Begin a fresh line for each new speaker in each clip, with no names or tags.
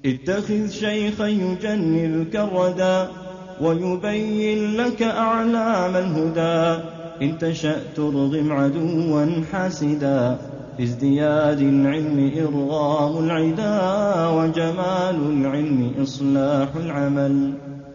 اتخذ شيخا يجنلك الردى ويبين لك أعلام الهدى إن تشأ ترغم عدوا حاسدا في ازدياد العلم إرغام العدا وجمال العلم إصلاح العمل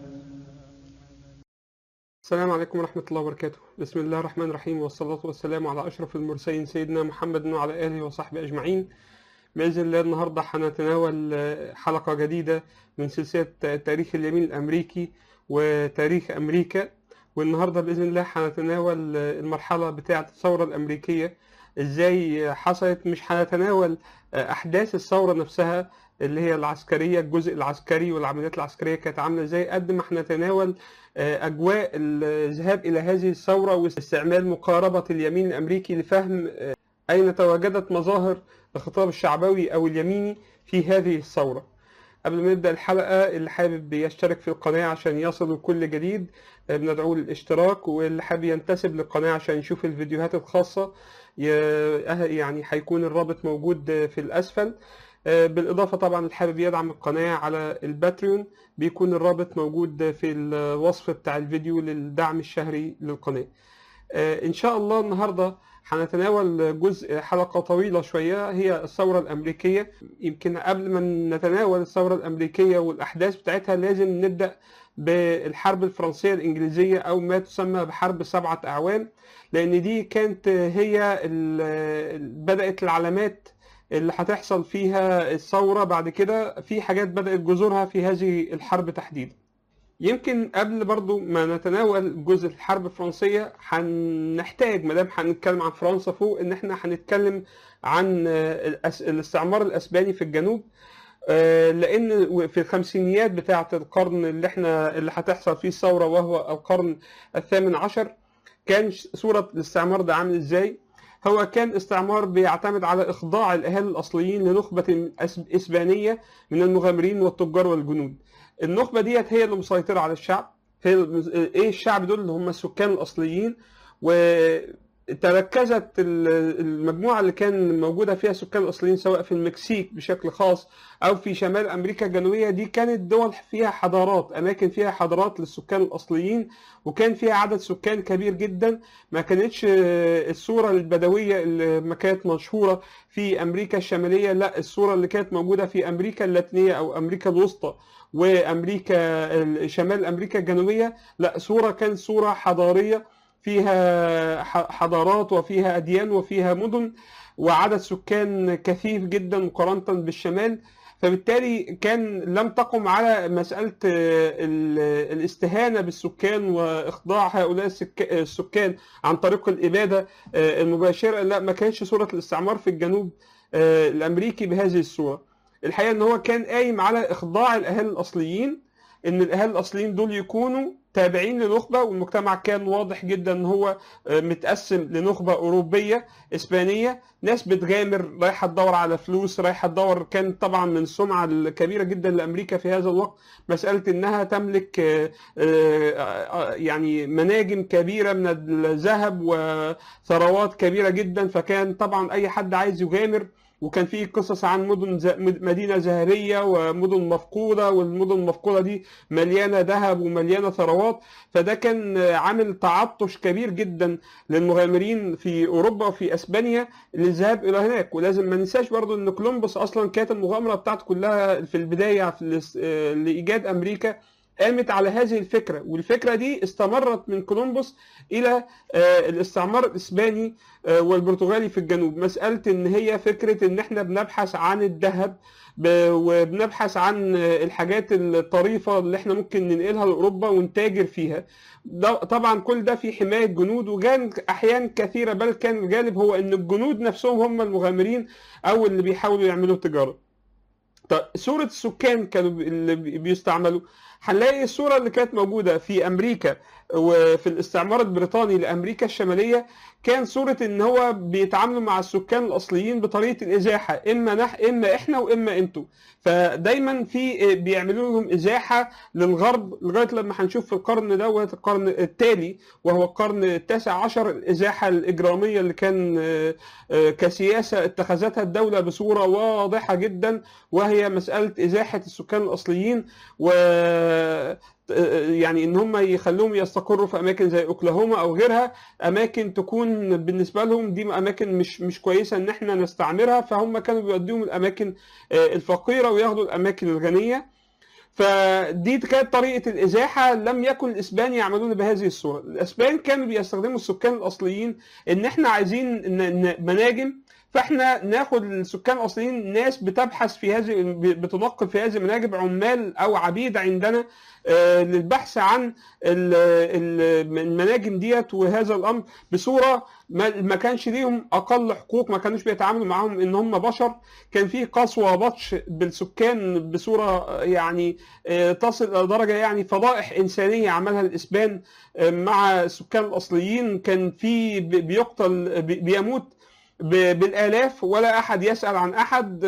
السلام عليكم ورحمة الله وبركاته بسم الله الرحمن الرحيم والصلاة والسلام على أشرف المرسلين سيدنا محمد وعلى آله وصحبه أجمعين بإذن الله النهاردة هنتناول حلقة جديدة من سلسلة تاريخ اليمين الأمريكي وتاريخ أمريكا والنهاردة بإذن الله هنتناول المرحلة بتاعة الثورة الأمريكية إزاي حصلت مش هنتناول أحداث الثورة نفسها اللي هي العسكرية الجزء العسكري والعمليات العسكرية كانت عاملة ازاي قد ما هنتناول أجواء الذهاب إلى هذه الثورة واستعمال مقاربة اليمين الأمريكي لفهم أين تواجدت مظاهر الخطاب الشعبوي أو اليميني في هذه الثورة قبل ما نبدأ الحلقة اللي حابب يشترك في القناة عشان يصل كل جديد بندعوه للاشتراك واللي حابب ينتسب للقناة عشان يشوف الفيديوهات الخاصة يعني هيكون الرابط موجود في الأسفل بالإضافة طبعا اللي حابب يدعم القناة على الباتريون بيكون الرابط موجود في الوصف بتاع الفيديو للدعم الشهري للقناة إن شاء الله النهاردة هنتناول جزء حلقة طويلة شوية هي الثورة الأمريكية يمكن قبل ما نتناول الثورة الأمريكية والأحداث بتاعتها لازم نبدأ بالحرب الفرنسية الإنجليزية أو ما تسمى بحرب سبعة أعوام لأن دي كانت هي بدأت العلامات اللي هتحصل فيها الثورة بعد كده في حاجات بدأت جذورها في هذه الحرب تحديدا يمكن قبل برضو ما نتناول جزء الحرب الفرنسية هنحتاج ما دام هنتكلم عن فرنسا فوق ان احنا هنتكلم عن الاستعمار الاسباني في الجنوب لان في الخمسينيات بتاعة القرن اللي احنا اللي هتحصل فيه الثورة وهو القرن الثامن عشر كان صورة الاستعمار ده عامل ازاي هو كان استعمار بيعتمد على إخضاع الأهالي الأصليين لنخبة إسبانية من المغامرين والتجار والجنود النخبة ديت هي اللي مسيطرة على الشعب هي إيه الشعب دول اللي هم السكان الأصليين وتركزت المجموعة اللي كان موجودة فيها سكان الأصليين سواء في المكسيك بشكل خاص أو في شمال أمريكا الجنوبية دي كانت دول فيها حضارات أماكن فيها حضارات للسكان الأصليين وكان فيها عدد سكان كبير جدا ما كانتش الصورة البدوية اللي ما كانت مشهورة في أمريكا الشمالية لا الصورة اللي كانت موجودة في أمريكا اللاتينية أو أمريكا الوسطى وأمريكا شمال أمريكا الجنوبية لا صورة كانت صورة حضارية فيها حضارات وفيها أديان وفيها مدن وعدد سكان كثيف جدا مقارنة بالشمال فبالتالي كان لم تقم على مسألة الاستهانة بالسكان وإخضاع هؤلاء السكان عن طريق الإبادة المباشرة لا ما كانش صورة الاستعمار في الجنوب الأمريكي بهذه الصورة الحقيقة أن هو كان قايم على إخضاع الأهالي الأصليين أن الأهالي الأصليين دول يكونوا تابعين لنخبة والمجتمع كان واضح جدا ان هو متقسم لنخبة أوروبية إسبانية ناس بتغامر رايحة تدور على فلوس رايحة تدور كان طبعا من السمعة الكبيرة جدا لأمريكا في هذا الوقت مسألة انها تملك يعني مناجم كبيرة من الذهب وثروات كبيرة جدا فكان طبعا أي حد عايز يغامر وكان في قصص عن مدن ز... مدينة ذهبية ومدن مفقودة والمدن المفقودة دي مليانة ذهب ومليانة ثروات فده كان عامل تعطش كبير جدا للمغامرين في أوروبا وفي أسبانيا للذهاب إلى هناك ولازم ما ننساش برضو أن كولومبوس أصلا كانت المغامرة بتاعته كلها في البداية في لإيجاد أمريكا قامت على هذه الفكرة والفكرة دي استمرت من كولومبوس إلى الاستعمار الإسباني والبرتغالي في الجنوب مسألة إن هي فكرة إن إحنا بنبحث عن الذهب وبنبحث عن الحاجات الطريفة اللي إحنا ممكن ننقلها لأوروبا ونتاجر فيها طبعا كل ده في حماية جنود وكان أحيان كثيرة بل كان الغالب هو إن الجنود نفسهم هم المغامرين أو اللي بيحاولوا يعملوا تجارة طيب صورة السكان كانوا اللي بيستعملوا هنلاقي الصورة اللي كانت موجودة في أمريكا وفي الاستعمار البريطاني لامريكا الشماليه كان صوره ان هو بيتعاملوا مع السكان الاصليين بطريقه الازاحه اما نح اما احنا واما انتوا فدايما في بيعملوا لهم ازاحه للغرب لغايه لما هنشوف في القرن دوت القرن التالي وهو القرن التاسع عشر الازاحه الاجراميه اللي كان كسياسه اتخذتها الدوله بصوره واضحه جدا وهي مساله ازاحه السكان الاصليين و يعني ان هم يخلوهم يستقروا في اماكن زي اوكلاهوما او غيرها اماكن تكون بالنسبه لهم دي اماكن مش مش كويسه ان احنا نستعمرها فهم كانوا بيوديهم الاماكن الفقيره وياخدوا الاماكن الغنيه فدي كانت طريقه الازاحه لم يكن الاسبان يعملون بهذه الصوره الاسبان كانوا بيستخدموا السكان الاصليين ان احنا عايزين مناجم فاحنا ناخد السكان الاصليين ناس بتبحث في هذه بتنقب في هذه المناجم عمال او عبيد عندنا للبحث عن المناجم ديت وهذا الامر بصوره ما كانش ليهم اقل حقوق ما كانوش بيتعاملوا معاهم ان هم بشر كان في قسوه وبطش بالسكان بصوره يعني تصل الى درجه يعني فضائح انسانيه عملها الاسبان مع السكان الاصليين كان في بيقتل بيموت بالالاف ولا احد يسال عن احد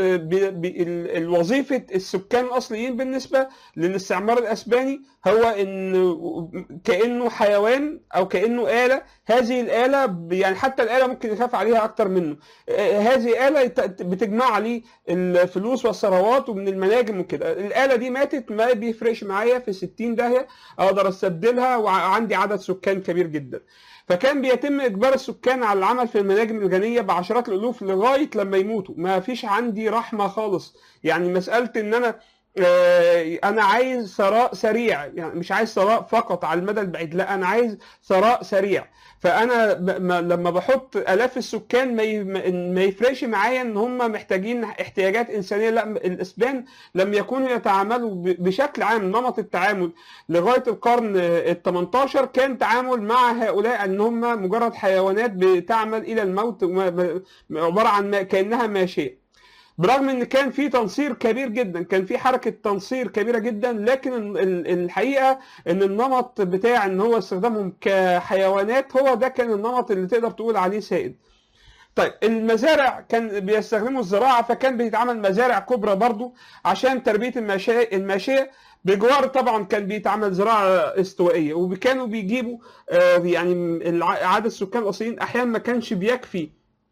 الوظيفه السكان الاصليين بالنسبه للاستعمار الاسباني هو ان كانه حيوان او كانه اله هذه الاله يعني حتى الاله ممكن يخاف عليها اكتر منه هذه اله بتجمع عليه الفلوس والثروات ومن المناجم وكده الاله دي ماتت ما بيفرقش معايا في 60 داهيه اقدر استبدلها وعندي عدد سكان كبير جدا فكان بيتم اجبار السكان على العمل في المناجم الغنيه بعشرات الالوف لغايه لما يموتوا ما فيش عندي رحمه خالص يعني مساله ان انا انا عايز ثراء سريع يعني مش عايز ثراء فقط على المدى البعيد لا انا عايز ثراء سريع فانا لما بحط الاف السكان ما يفرقش معايا ان هم محتاجين احتياجات انسانيه لا الاسبان لم يكونوا يتعاملوا بشكل عام نمط التعامل لغايه القرن ال 18 كان تعامل مع هؤلاء ان هم مجرد حيوانات بتعمل الى الموت عباره عن كانها ماشيه برغم ان كان في تنصير كبير جدا كان في حركه تنصير كبيره جدا لكن الحقيقه ان النمط بتاع ان هو استخدامهم كحيوانات هو ده كان النمط اللي تقدر تقول عليه سائد طيب المزارع كان بيستخدموا الزراعه فكان بيتعمل مزارع كبرى برضو عشان تربيه الماشيه الماشيه بجوار طبعا كان بيتعمل زراعه استوائيه وكانوا بيجيبوا يعني عدد السكان الاصليين احيانا ما كانش بيكفي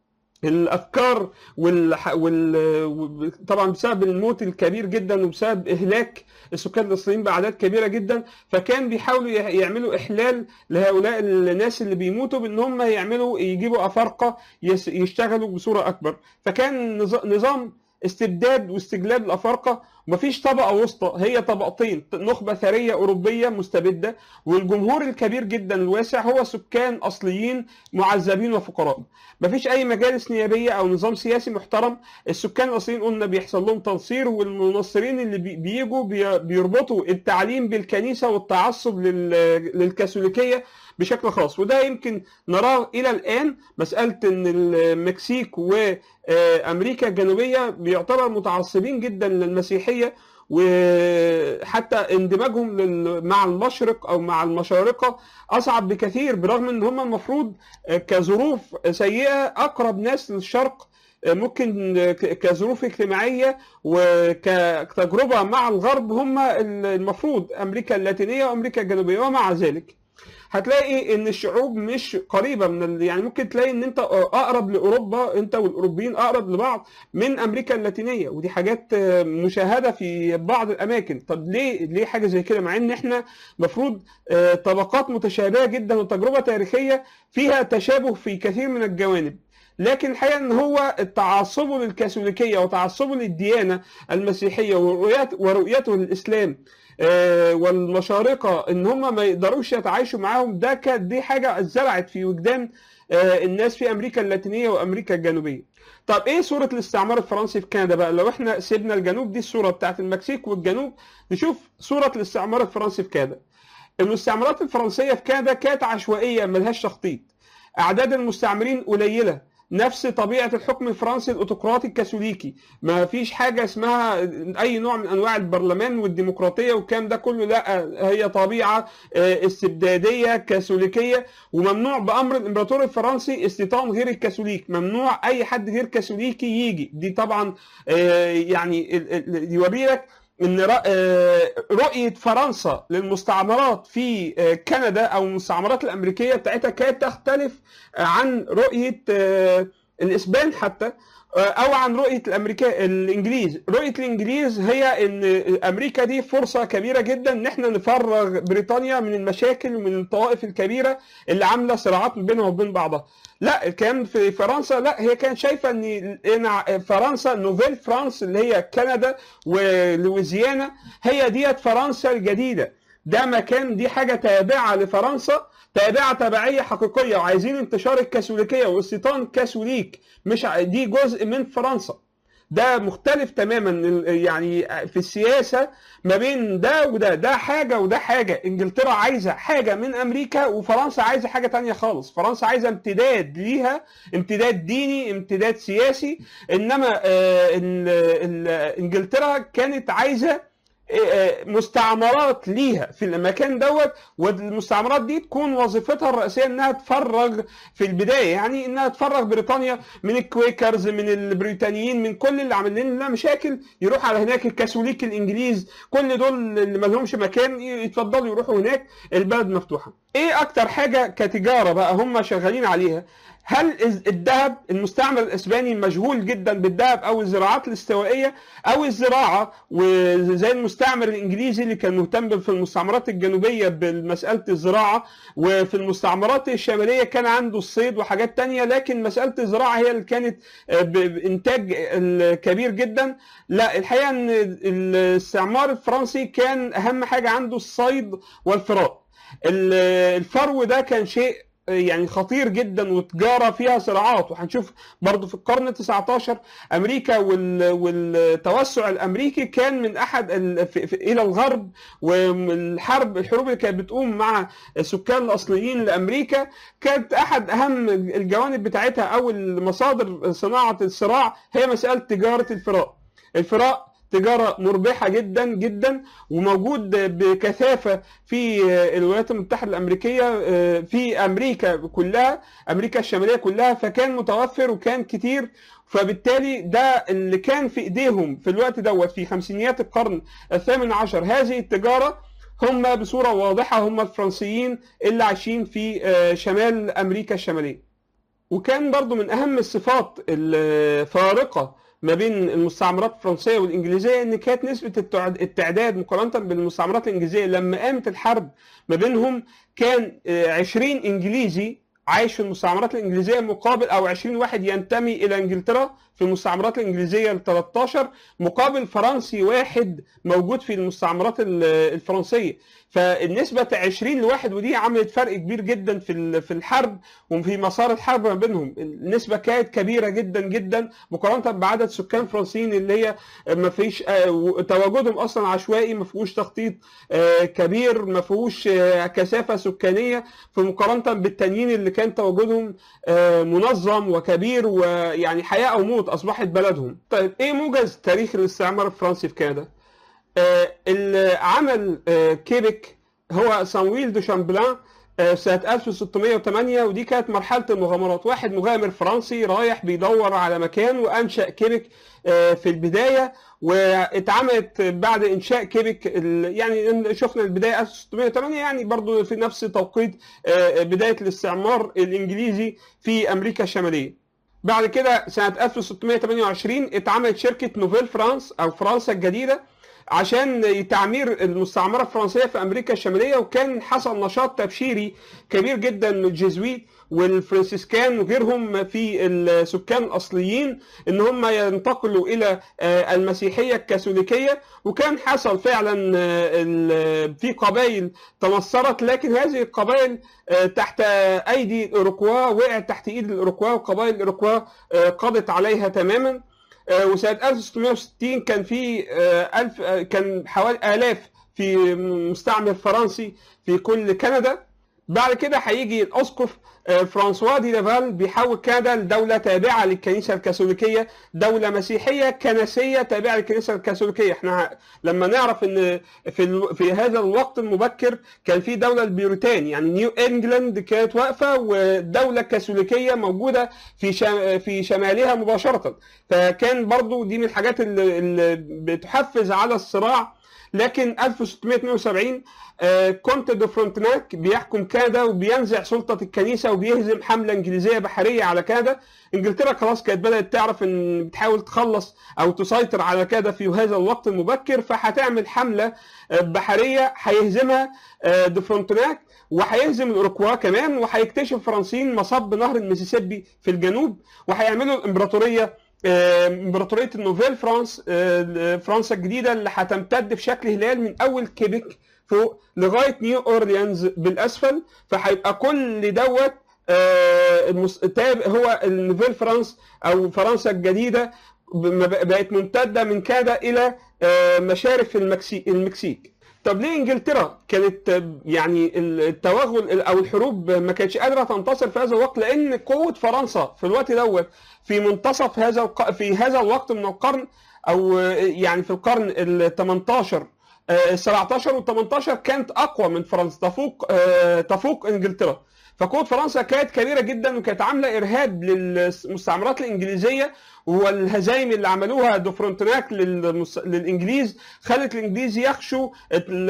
الافكار وال... وال... طبعا بسبب الموت الكبير جدا وبسبب اهلاك السكان الاصليين باعداد كبيره جدا فكان بيحاولوا يعملوا احلال لهؤلاء الناس اللي بيموتوا بان هم يعملوا يجيبوا افارقه يس... يشتغلوا بصوره اكبر فكان نظام استبداد واستجلاب الافارقه ومفيش طبقه وسطى هي طبقتين نخبه ثريه اوروبيه مستبده والجمهور الكبير جدا الواسع هو سكان اصليين معذبين وفقراء مفيش اي مجالس نيابيه او نظام سياسي محترم السكان الاصليين قلنا بيحصل لهم تنصير والمنصرين اللي بيجوا بيربطوا التعليم بالكنيسه والتعصب للكاثوليكيه بشكل خاص وده يمكن نراه الى الان مساله ان المكسيك وامريكا الجنوبيه بيعتبر متعصبين جدا للمسيحيه وحتى اندماجهم مع المشرق او مع المشارقه اصعب بكثير برغم ان هم المفروض كظروف سيئه اقرب ناس للشرق ممكن كظروف اجتماعيه وكتجربه مع الغرب هم المفروض امريكا اللاتينيه وامريكا الجنوبيه ومع ذلك هتلاقي ان الشعوب مش قريبه من ال... يعني ممكن تلاقي ان انت اقرب لاوروبا انت والاوروبيين اقرب لبعض من امريكا اللاتينيه ودي حاجات مشاهده في بعض الاماكن طب ليه ليه حاجه زي كده مع ان احنا المفروض طبقات متشابهه جدا وتجربه تاريخيه فيها تشابه في كثير من الجوانب لكن الحقيقه ان هو تعصبه للكاثوليكيه وتعصبه للديانه المسيحيه ورؤيته للاسلام والمشارقه ان هم ما يقدروش يتعايشوا معاهم ده كانت دي حاجه زرعت في وجدان الناس في امريكا اللاتينيه وامريكا الجنوبيه. طب ايه صوره الاستعمار الفرنسي في كندا بقى؟ لو احنا سيبنا الجنوب دي الصوره بتاعت المكسيك والجنوب نشوف صوره الاستعمار الفرنسي في كندا. الاستعمارات الفرنسيه في كندا كانت عشوائيه ملهاش تخطيط. اعداد المستعمرين قليله نفس طبيعه الحكم الفرنسي الاوتقراطي الكاثوليكي ما فيش حاجه اسمها اي نوع من انواع البرلمان والديمقراطيه والكلام ده كله لا هي طبيعه آه، استبداديه كاثوليكيه وممنوع بامر الامبراطور الفرنسي استيطان غير الكاثوليك ممنوع اي حد غير كاثوليكي يجي دي طبعا آه، يعني ال- ال- يوري لك ان رأ- آه، رؤيه فرنسا للمستعمرات في آه، كندا او المستعمرات الامريكيه بتاعتها كانت تختلف آه، عن رؤيه آه، الاسبان حتى آه، او عن رؤيه الامريكا الانجليز رؤيه الانجليز هي ان امريكا دي فرصه كبيره جدا ان احنا نفرغ بريطانيا من المشاكل ومن الطوائف الكبيره اللي عامله صراعات بينها وبين بعضها لا الكلام في فرنسا لا هي كانت شايفه ان إن فرنسا نوفيل فرانس اللي هي كندا ولويزيانا هي ديت فرنسا الجديده ده مكان دي حاجه تابعه لفرنسا تابعه تبعيه حقيقيه وعايزين انتشار الكاثوليكيه واستيطان كاثوليك مش ع- دي جزء من فرنسا ده مختلف تماما ال- يعني في السياسه ما بين ده وده ده حاجه وده حاجه انجلترا عايزه حاجه من امريكا وفرنسا عايزه حاجه تانية خالص فرنسا عايزه امتداد ليها امتداد ديني امتداد سياسي انما آه، ال- ال- انجلترا كانت عايزه آه، مستعمرات ليها في المكان دوت والمستعمرات دي تكون وظيفتها الرئيسيه انها تفرغ في البدايه يعني انها تفرغ بريطانيا من الكويكرز من البريطانيين من كل اللي عاملين لنا مشاكل يروح على هناك الكاثوليك الانجليز كل دول اللي ما لهمش مكان يتفضلوا يروحوا هناك البلد مفتوحه ايه اكتر حاجه كتجاره بقى هم شغالين عليها هل الز- الذهب المستعمر الاسباني مشغول جدا بالذهب او الزراعات الاستوائيه او الزراعه وزي المستعمر الانجليزي اللي كان مهتم في المستعمرات الجنوبيه بمساله الزراعه وفي المستعمرات الشماليه كان عنده الصيد وحاجات تانية لكن مساله الزراعه هي اللي كانت آه، ب- بانتاج كبير جدا لا الحقيقه ان الاستعمار الفرنسي كان اهم حاجه عنده الصيد والفراء ال- الفرو ده كان شيء يعني خطير جدا وتجاره فيها صراعات وهنشوف برضو في القرن 19 امريكا وال- والتوسع الامريكي كان من احد ال- في- في- الى الغرب والحرب الحروب اللي كانت بتقوم مع السكان الاصليين لامريكا كانت احد اهم الجوانب بتاعتها او المصادر صناعه الصراع هي مساله تجاره الفراء الفراء تجارة مربحة جدا جدا وموجود بكثافة في الولايات المتحدة الأمريكية في أمريكا كلها أمريكا الشمالية كلها فكان متوفر وكان كتير فبالتالي ده اللي كان في إيديهم في الوقت دوت في خمسينيات القرن الثامن عشر هذه التجارة هم بصورة واضحة هم الفرنسيين اللي عايشين في شمال أمريكا الشمالية وكان برضو من أهم الصفات الفارقة ما بين المستعمرات الفرنسيه والانجليزيه ان كانت نسبه التعد- التعداد مقارنه بالمستعمرات الانجليزيه لما قامت الحرب ما بينهم كان آه، 20 انجليزي عايش في المستعمرات الانجليزيه مقابل او 20 واحد ينتمي الى انجلترا في المستعمرات الانجليزيه ال 13 مقابل فرنسي واحد موجود في المستعمرات ال- الفرنسيه فالنسبه 20 لواحد ودي عملت فرق كبير جدا في ال- في الحرب وفي مسار الحرب ما بينهم النسبه كانت كبيره جدا جدا مقارنه بعدد سكان فرنسيين اللي هي ما فيش آه، تواجدهم اصلا عشوائي ما فيهوش تخطيط آه، كبير ما فيهوش آه، كثافه سكانيه في مقارنه بالتانيين اللي كان تواجدهم آه، منظم وكبير ويعني حياه او موت اصبحت بلدهم. طيب ايه موجز تاريخ الاستعمار الفرنسي في كندا؟ آه، اللي عمل آه، كيبك هو سانويل دو شامبلان آه، سنة 1608 ودي كانت مرحلة المغامرات واحد مغامر فرنسي رايح بيدور على مكان وأنشأ كيبك آه، في البداية واتعملت بعد إنشاء كيبك ال- يعني شفنا البداية 1608 يعني برضو في نفس توقيت آه، بداية الاستعمار الإنجليزي في أمريكا الشمالية بعد كده سنة 1628 اتعملت شركة نوفيل فرانس أو فرنسا الجديدة عشان تعمير المستعمرة الفرنسية في أمريكا الشمالية وكان حصل نشاط تبشيري كبير جدا من الجزويت والفرنسيسكان وغيرهم في السكان الأصليين إن هم ينتقلوا إلى آه، المسيحية الكاثوليكية وكان حصل فعلا آه، ال- في قبائل تنصرت لكن هذه القبائل آه، تحت أيدي الأوروكوا وقعت تحت إيد الأوروكوا وقبائل الأوروكوا آه، قضت عليها تماما آه، وسنة 1660 كان في آه، ألف آه، كان حوالي آلاف في مستعمر فرنسي في كل كندا بعد كده هيجي الاسقف آه، فرانسوا دي لافال بيحول كندا لدوله تابعه للكنيسه الكاثوليكيه دوله مسيحيه كنسيه تابعه للكنيسه الكاثوليكيه احنا ه- لما نعرف ان في ال- في هذا الوقت المبكر كان في دوله البريطاني يعني نيو انجلاند كانت واقفه والدوله الكاثوليكيه موجوده في شا- في شمالها مباشره فكان برضو دي من الحاجات اللي, اللي بتحفز على الصراع لكن 1672 آه، كونت دو فرونتناك بيحكم كندا وبينزع سلطة الكنيسة وبيهزم حملة إنجليزية بحرية على كندا إنجلترا خلاص كانت بدأت تعرف إن بتحاول تخلص أو تسيطر على كندا في هذا الوقت المبكر فهتعمل حملة آه، بحرية هيهزمها آه، دو فرونتناك وهيهزم الاوروكوا كمان وهيكتشف الفرنسيين مصب نهر المسيسيبي في الجنوب وهيعملوا الامبراطوريه آه، امبراطوريه النوفيل فرانس آه، فرنسا الجديده اللي هتمتد في شكل هلال من اول كيبك فوق لغايه نيو اورليانز بالاسفل فهيبقى كل دوت آه، المس- تاب هو النوفيل فرانس او فرنسا الجديده ب- بقت ممتده من كندا الى آه، مشارف المكسيك المكسيك طب ليه انجلترا كانت آه، يعني التوغل او الحروب ما كانتش قادره تنتصر في هذا الوقت لان قوه فرنسا في الوقت دوت في منتصف هذا الق... في هذا الوقت من القرن او آه، يعني في القرن ال 18 ال 17 وال 18 كانت اقوى من فرنسا تفوق آه، تفوق انجلترا فقوة فرنسا كانت كبيرة جدا وكانت عاملة إرهاب للمستعمرات الإنجليزية والهزايم اللي عملوها دو فرونتناك للمس... للإنجليز خلت الإنجليز يخشوا ال-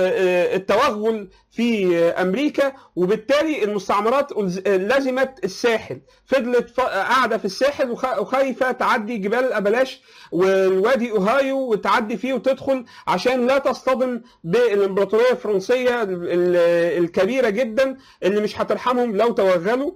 التوغل في أمريكا وبالتالي المستعمرات ألز- لزمت الساحل فضلت ف- قاعدة في الساحل وخ- وخايفة تعدي جبال الأبلاش والوادي أوهايو وتعدي فيه وتدخل عشان لا تصطدم بالإمبراطورية الفرنسية ال- ال- الكبيرة جدا اللي مش هترحمهم لو توغلوا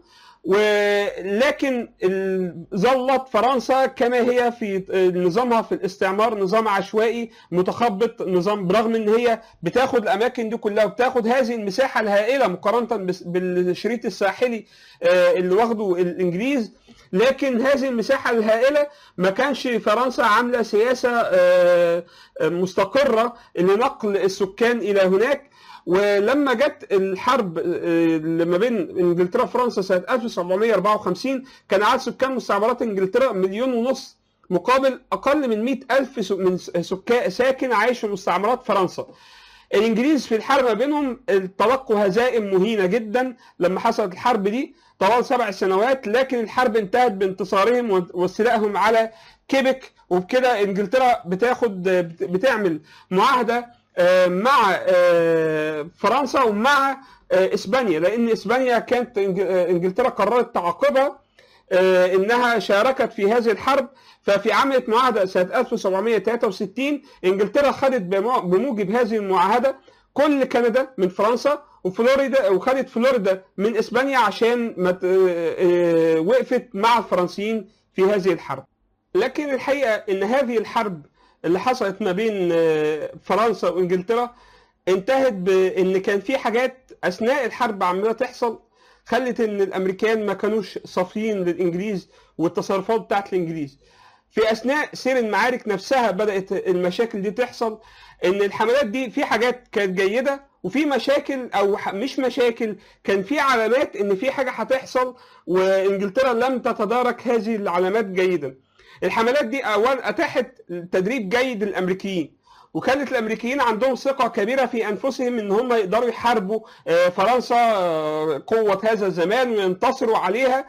ولكن ال- ظلت فرنسا كما هي في نظامها في الاستعمار نظام عشوائي متخبط نظام برغم ان هي بتاخد الاماكن دي كلها وبتاخد هذه المساحه الهائله مقارنه بس- بالشريط الساحلي آه، اللي واخده الانجليز لكن هذه المساحه الهائله ما كانش فرنسا عامله سياسه آه، آه، مستقره لنقل السكان الى هناك ولما جت الحرب آه، اللي ما بين انجلترا وفرنسا سنه 1754 كان عدد سكان مستعمرات انجلترا مليون ونص مقابل اقل من 100 الف س- من سكان ساكن عايش في مستعمرات فرنسا الانجليز في الحرب ما بينهم تلقوا هزائم مهينه جدا لما حصلت الحرب دي طوال سبع سنوات لكن الحرب انتهت بانتصارهم واستيلائهم على كيبك وبكده انجلترا بتاخد بتعمل معاهده آه، مع آه، فرنسا ومع آه، اسبانيا لان اسبانيا كانت إنج- آه، انجلترا قررت تعاقبها آه، انها شاركت في هذه الحرب ففي عملت معاهده سنه 1763 انجلترا خدت بمو- بموجب هذه المعاهده كل كندا من فرنسا وفلوريدا وخدت فلوريدا من اسبانيا عشان ما ت- آه، آه، وقفت مع الفرنسيين في هذه الحرب لكن الحقيقه ان هذه الحرب اللي حصلت ما بين آه، فرنسا وانجلترا انتهت بان كان في حاجات اثناء الحرب عماله تحصل خلت ان الامريكان ما كانوش صافيين للانجليز والتصرفات بتاعت الانجليز في اثناء سير المعارك نفسها بدات المشاكل دي تحصل ان الحملات دي في حاجات كانت جيده وفي مشاكل او ح- مش مشاكل كان في علامات ان في حاجه هتحصل وانجلترا لم تتدارك هذه العلامات جيدا الحملات دي اولا اتاحت تدريب جيد للامريكيين وكانت الامريكيين عندهم ثقه كبيره في انفسهم ان هم يقدروا يحاربوا آه، فرنسا آه، قوه هذا الزمان وينتصروا عليها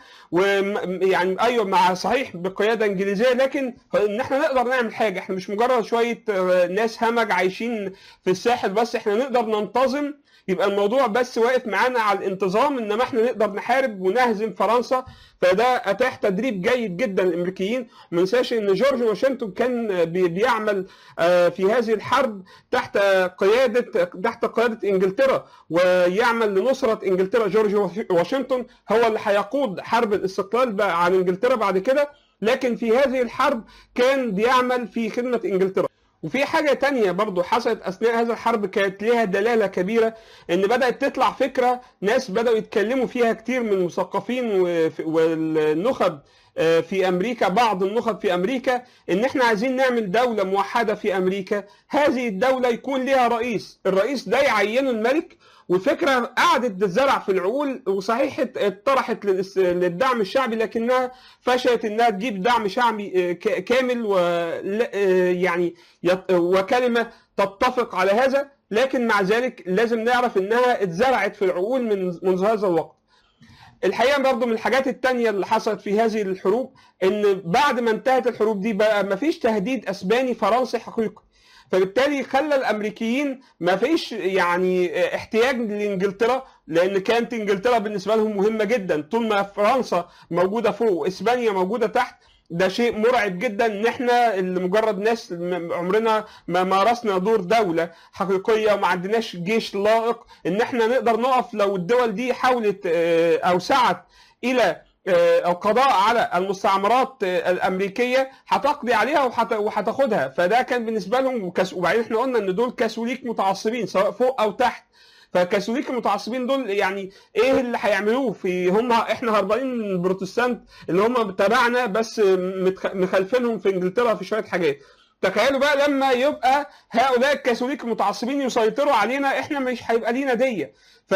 ويعني ايوه مع صحيح بقياده انجليزيه لكن ان احنا نقدر نعمل حاجه احنا مش مجرد شويه آه، ناس همج عايشين في الساحل بس احنا نقدر ننتظم يبقى الموضوع بس واقف معانا على الانتظام انما احنا نقدر نحارب ونهزم فرنسا فده اتاح تدريب جيد جدا للامريكيين ما ننساش ان جورج واشنطن كان بي- بيعمل آه، في هذه الحرب تحت قياده تحت قياده انجلترا ويعمل لنصره انجلترا جورج واشنطن هو اللي هيقود حرب الاستقلال بقى عن انجلترا بعد كده لكن في هذه الحرب كان بيعمل في خدمه انجلترا وفي حاجة تانية برضو حصلت أثناء هذا الحرب كانت ليها دلالة كبيرة إن بدأت تطلع فكرة ناس بدأوا يتكلموا فيها كتير من المثقفين وف- والنخب آه، في امريكا بعض النخب في امريكا ان احنا عايزين نعمل دوله موحده في امريكا هذه الدوله يكون لها رئيس الرئيس ده يعينه الملك والفكره قعدت تتزرع في العقول وصحيح اتطرحت للس- للدعم الشعبي لكنها فشلت انها تجيب دعم شعبي آه، ك- كامل و آه، يعني يت- وكلمه تتفق على هذا لكن مع ذلك لازم نعرف انها اتزرعت في العقول من منذ هذا الوقت الحقيقه برضو من الحاجات التانية اللي حصلت في هذه الحروب ان بعد ما انتهت الحروب دي بقى ما فيش تهديد اسباني فرنسي حقيقي فبالتالي خلى الامريكيين ما فيش يعني احتياج لانجلترا لان كانت انجلترا بالنسبه لهم مهمه جدا طول ما فرنسا موجوده فوق واسبانيا موجوده تحت ده شيء مرعب جدا ان احنا اللي مجرد ناس م- عمرنا ما مارسنا دور دوله حقيقيه وما عندناش جيش لائق ان احنا نقدر نقف لو الدول دي حاولت آه، او سعت الى آه، القضاء على المستعمرات آه، الامريكيه هتقضي عليها وهت- وهتاخدها فده كان بالنسبه لهم كس... وبعدين احنا قلنا ان دول كاثوليك متعصبين سواء فوق او تحت فكاثوليك المتعصبين دول يعني ايه اللي هيعملوه في هم احنا هربانين من البروتستانت اللي هم تبعنا بس متخ- مخالفينهم في انجلترا في شويه حاجات تخيلوا بقى لما يبقى هؤلاء الكاثوليك المتعصبين يسيطروا علينا احنا مش هيبقى لينا ديه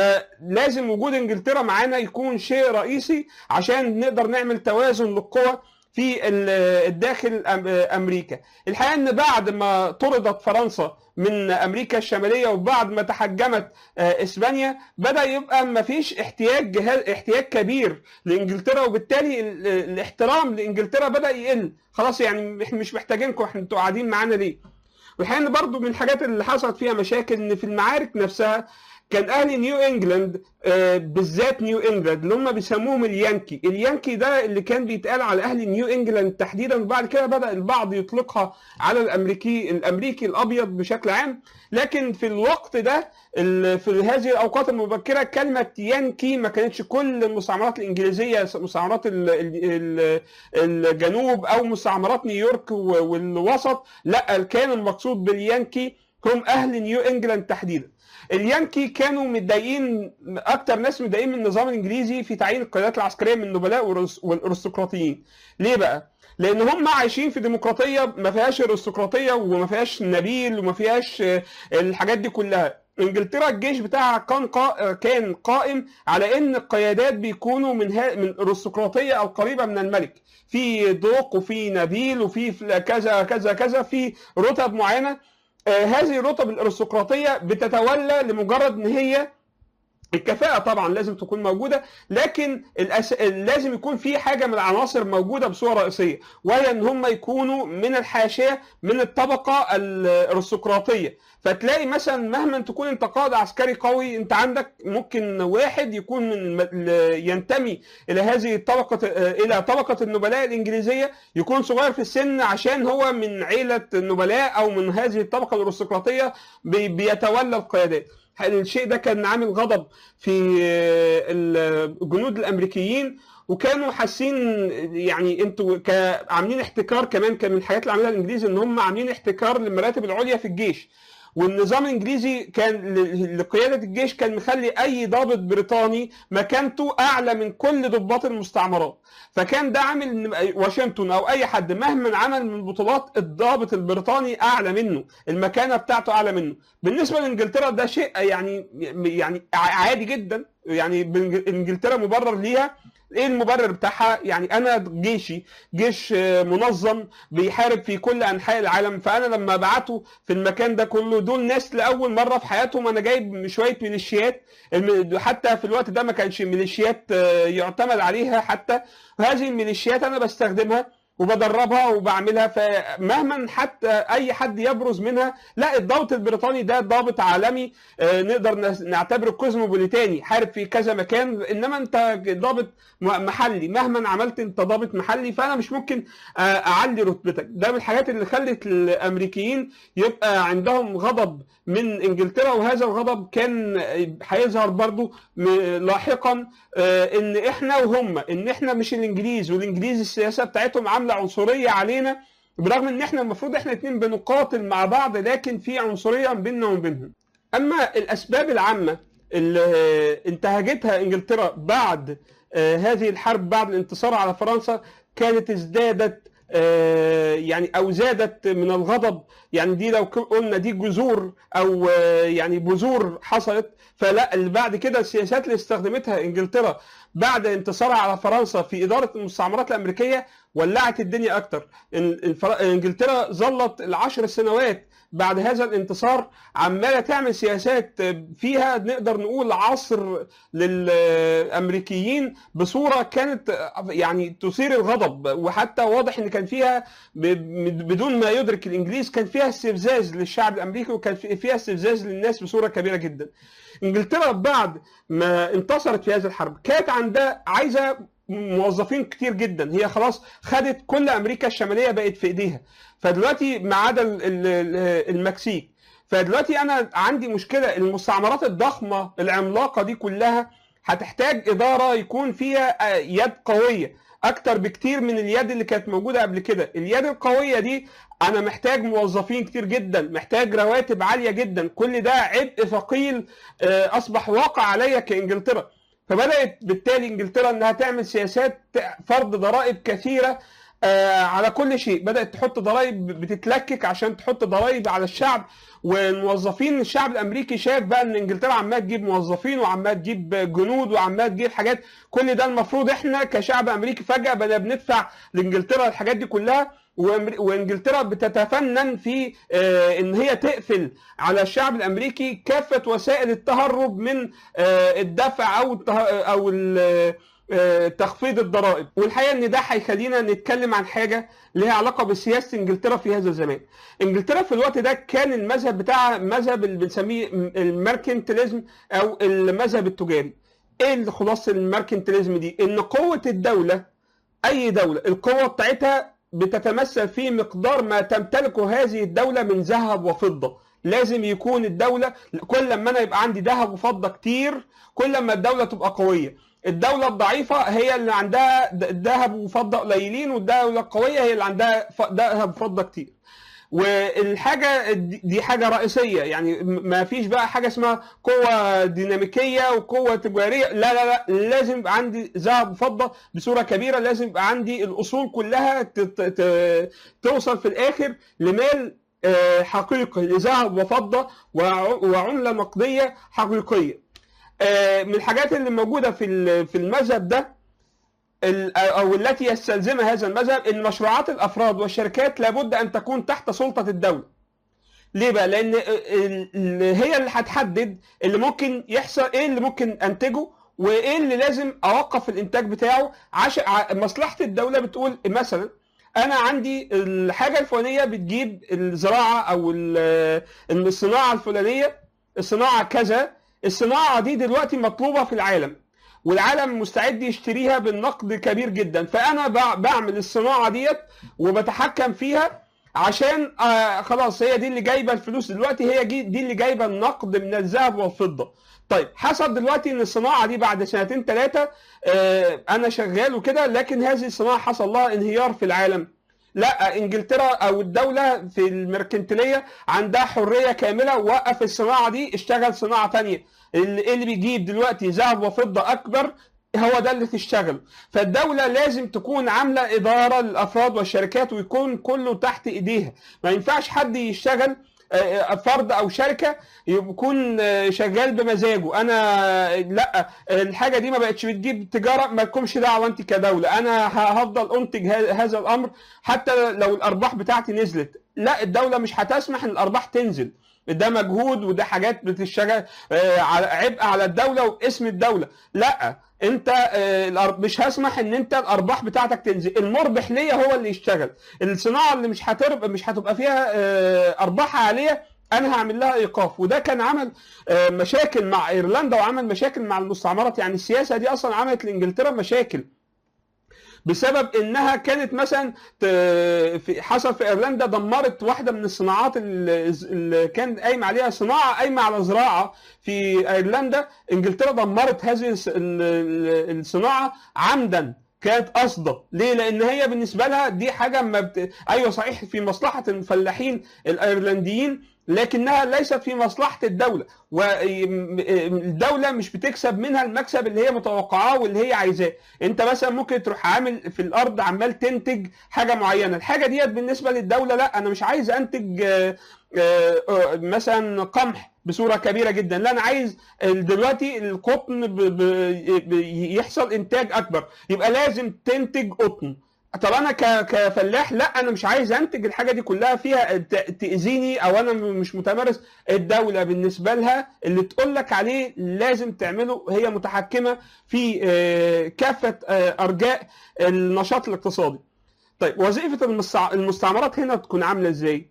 فلازم وجود انجلترا معانا يكون شيء رئيسي عشان نقدر نعمل توازن للقوى في ال- الداخل أم- امريكا الحقيقه ان بعد ما طردت فرنسا من امريكا الشماليه وبعد ما تحجمت آه، اسبانيا بدا يبقى ما فيش احتياج جهاز احتياج كبير لانجلترا وبالتالي ال- الاحترام لانجلترا بدا يقل خلاص يعني احنا مش محتاجينكم احنا انتوا قاعدين معانا ليه والحقيقه ان برضو من الحاجات اللي حصلت فيها مشاكل ان في المعارك نفسها كان اهل نيو انجلاند آه، بالذات نيو انجلاند اللي هم بيسموهم اليانكي اليانكي ده اللي كان بيتقال على اهل نيو انجلاند تحديدا وبعد كده بدا البعض يطلقها على الامريكي الامريكي الابيض بشكل عام لكن في الوقت ده ال- في هذه الاوقات المبكره كلمه يانكي ما كانتش كل المستعمرات الانجليزيه مستعمرات ال- ال- ال- الجنوب او مستعمرات نيويورك و- والوسط لا كان المقصود باليانكي هم اهل نيو انجلاند تحديدا اليانكي كانوا متضايقين اكتر ناس متضايقين من النظام الانجليزي في تعيين القيادات العسكريه من النبلاء والرس- والارستقراطيين ليه بقى لان هم عايشين في ديمقراطيه ما فيهاش ارستقراطيه وما فيهاش نبيل وما فيهاش آه، الحاجات دي كلها انجلترا الجيش بتاعها كان قا... كان قائم على ان القيادات بيكونوا من ها... من ارستقراطيه او قريبه من الملك في دوق وفي نبيل وفي فل- كذا كذا كذا في رتب معينه آه، هذه الرتب الارستقراطيه بتتولى لمجرد ان هي الكفاءة طبعا لازم تكون موجودة لكن الأس... لازم يكون في حاجة من العناصر موجودة بصورة رئيسية وهي ان هم يكونوا من الحاشية من الطبقة الارستقراطية فتلاقي مثلا مهما تكون انت قائد عسكري قوي انت عندك ممكن واحد يكون من الم- ال- ينتمي الى هذه الطبقة الى طبقة النبلاء الانجليزية يكون صغير في السن عشان هو من عيلة النبلاء او من هذه الطبقة الارستقراطية بي- بيتولى القيادات الشيء ده كان عامل غضب في الجنود الامريكيين وكانوا حاسين يعني انتوا ك- عاملين احتكار كمان كان من الحاجات اللي عملها الانجليز ان هم عاملين احتكار للمراتب العليا في الجيش والنظام الانجليزي كان ل- لقياده الجيش كان مخلي اي ضابط بريطاني مكانته اعلى من كل ضباط المستعمرات فكان ده عامل ان واشنطن او اي حد مهما عمل من بطولات الضابط البريطاني اعلى منه المكانه بتاعته اعلى منه بالنسبه لانجلترا ده شيء يعني يعني عادي جدا يعني بإنج- انجلترا مبرر ليها ايه المبرر بتاعها يعني انا جيشي جيش آه، منظم بيحارب في كل انحاء العالم فانا لما بعته في المكان ده كله دول ناس لاول مره في حياتهم انا جايب شويه ميليشيات الم- حتى في الوقت ده ما كانش ميليشيات آه، يعتمد عليها حتى هذه الميليشيات انا بستخدمها وبدربها وبعملها فمهما حتى اي حد يبرز منها لا الضابط البريطاني ده ضابط عالمي آه، نقدر نس- نعتبره كوزموبوليتاني حارب في كذا مكان انما انت ضابط م- محلي مهما عملت انت ضابط محلي فانا مش ممكن آه، اعلي رتبتك ده من الحاجات اللي خلت الامريكيين يبقى عندهم غضب من انجلترا وهذا الغضب كان هيظهر برضو م- لاحقا آه، ان احنا وهم ان احنا مش الانجليز والانجليز السياسه بتاعتهم عامله عنصريه علينا برغم ان احنا المفروض احنا اتنين بنقاتل مع بعض لكن في عنصريه بيننا وبينهم اما الاسباب العامه اللي انتهجتها انجلترا بعد آه، هذه الحرب بعد الانتصار على فرنسا كانت ازدادت آه، يعني او زادت من الغضب يعني دي لو ك- قلنا دي جذور او آه، يعني بذور حصلت فلا اللي بعد كده السياسات اللي استخدمتها انجلترا بعد انتصارها على فرنسا في اداره المستعمرات الامريكيه ولعت الدنيا اكتر إن- الفر- انجلترا ظلت العشر سنوات بعد هذا الانتصار عماله تعمل سياسات فيها نقدر نقول عصر للامريكيين بصوره كانت يعني تثير الغضب وحتى واضح ان كان فيها ب- بدون ما يدرك الانجليز كان فيها استفزاز للشعب الامريكي وكان في- فيها استفزاز للناس بصوره كبيره جدا. انجلترا بعد ما انتصرت في هذه الحرب كانت عندها عايزه موظفين كتير جدا هي خلاص خدت كل امريكا الشماليه بقت في ايديها فدلوقتي ما عدا ال- ال- المكسيك فدلوقتي انا عندي مشكله المستعمرات الضخمه العملاقه دي كلها هتحتاج اداره يكون فيها آه، يد قويه اكتر بكتير من اليد اللي كانت موجوده قبل كده اليد القويه دي انا محتاج موظفين كتير جدا محتاج رواتب عاليه جدا كل ده عبء ثقيل آه، اصبح واقع عليا كانجلترا فبدات بالتالي انجلترا انها تعمل سياسات فرض ضرائب كثيره آه، على كل شيء بدات تحط ضرائب بتتلكك عشان تحط ضرائب على الشعب والموظفين الشعب الامريكي شاف بقى ان انجلترا عماله تجيب موظفين وعماله تجيب جنود وعماله تجيب حاجات كل ده المفروض احنا كشعب امريكي فجاه بقينا بندفع لانجلترا الحاجات دي كلها وأمر- وانجلترا بتتفنن في آه، ان هي تقفل على الشعب الامريكي كافه وسائل التهرب من آه، الدفع او الته- او ال- آه، تخفيض الضرائب والحقيقه ان ده هيخلينا نتكلم عن حاجه ليها علاقه بسياسه انجلترا في هذا الزمان انجلترا في الوقت ده كان المذهب بتاعها مذهب اللي بنسميه الميركنتيليزم او المذهب التجاري ايه اللي خلاصه الميركنتيليزم دي ان قوه الدوله اي دوله القوه بتاعتها بتتمثل في مقدار ما تمتلكه هذه الدوله من ذهب وفضه لازم يكون الدوله كل ما انا يبقى عندي ذهب وفضه كتير كل ما الدوله تبقى قويه الدولة الضعيفة هي اللي عندها د- ذهب وفضة قليلين والدولة القوية هي اللي عندها ف- ذهب وفضة كتير. والحاجة دي دي حاجة رئيسية يعني م- ما فيش بقى حاجة اسمها قوة ديناميكية وقوة تجارية لا لا لا لازم يبقى عندي ذهب وفضة بصورة كبيرة لازم يبقى عندي الأصول كلها ت- ت- ت- توصل في الآخر لمال آه، حقيقي لذهب وفضة وع- وعملة نقدية حقيقية. آه، من الحاجات اللي موجودة في ال- في المذهب ده ال- او التي يستلزمها هذا المذهب ان مشروعات الافراد والشركات لابد ان تكون تحت سلطه الدوله. ليه بقى؟ لان ال- ال- هي اللي هتحدد اللي ممكن يحصل ايه اللي ممكن انتجه وايه اللي لازم اوقف الانتاج بتاعه عشان ع- مصلحه الدوله بتقول مثلا انا عندي الحاجه الفلانيه بتجيب الزراعه او ال- الصناعه الفلانيه الصناعه كذا الصناعه دي دلوقتي مطلوبه في العالم والعالم مستعد يشتريها بالنقد كبير جدا فانا بع- بعمل الصناعه ديت وبتحكم فيها عشان آه خلاص هي دي اللي جايبه الفلوس دلوقتي هي دي, دي اللي جايبه النقد من الذهب والفضه طيب حصل دلوقتي ان الصناعه دي بعد سنتين ثلاثه آه انا شغال وكده لكن هذه الصناعه حصل لها انهيار في العالم لا انجلترا او الدوله في الميركنتيليه عندها حريه كامله وقف الصناعه دي اشتغل صناعه تانية اللي اللي بيجيب دلوقتي ذهب وفضه اكبر هو ده اللي تشتغل فالدولة لازم تكون عاملة إدارة للأفراد والشركات ويكون كله تحت إيديها ما ينفعش حد يشتغل آه، فرد او شركه يكون آه، شغال بمزاجه انا لا الحاجه دي ما بقتش بتجيب تجاره ما لكمش دعوه انت كدوله انا ه- هفضل انتج ه- هذا الامر حتى لو الارباح بتاعتي نزلت لا الدوله مش هتسمح ان الارباح تنزل ده مجهود وده حاجات بتشتغل آه، على- عبء على الدوله واسم الدوله لا انت آه، الأر- مش هسمح ان انت الارباح بتاعتك تنزل المربح ليا هو اللي يشتغل الصناعه اللي مش هتربح مش هتبقى فيها آه، ارباح عاليه انا هعمل لها ايقاف وده كان عمل آه، مشاكل مع ايرلندا وعمل مشاكل مع المستعمرات يعني السياسه دي اصلا عملت لانجلترا مشاكل بسبب انها كانت مثلا ت- في حصل في ايرلندا دمرت واحده من الصناعات اللي اللي كان قايم عليها صناعه قايمه على زراعه في ايرلندا انجلترا دمرت هذه الص- ال- ال- الصناعه عمدا كانت قصده ليه لان هي بالنسبه لها دي حاجه ما بت... ايوه صحيح في مصلحه الفلاحين الايرلنديين لكنها ليست في مصلحه الدوله والدوله مش بتكسب منها المكسب اللي هي متوقعاه واللي هي عايزاه انت مثلا ممكن تروح عامل في الارض عمال تنتج حاجه معينه الحاجه ديت بالنسبه للدوله لا انا مش عايز انتج آه، آه، آه، مثلا قمح بصوره كبيره جدا لا انا عايز دلوقتي القطن ب- ب- ب- يحصل انتاج اكبر يبقى لازم تنتج قطن طب انا ك- كفلاح لا انا مش عايز انتج الحاجه دي كلها فيها ت- تاذيني او انا م- مش متمرس الدوله بالنسبه لها اللي تقول لك عليه لازم تعمله هي متحكمه في آه، كافه آه، ارجاء النشاط الاقتصادي طيب وظيفه المستع- المستعمرات هنا تكون عامله ازاي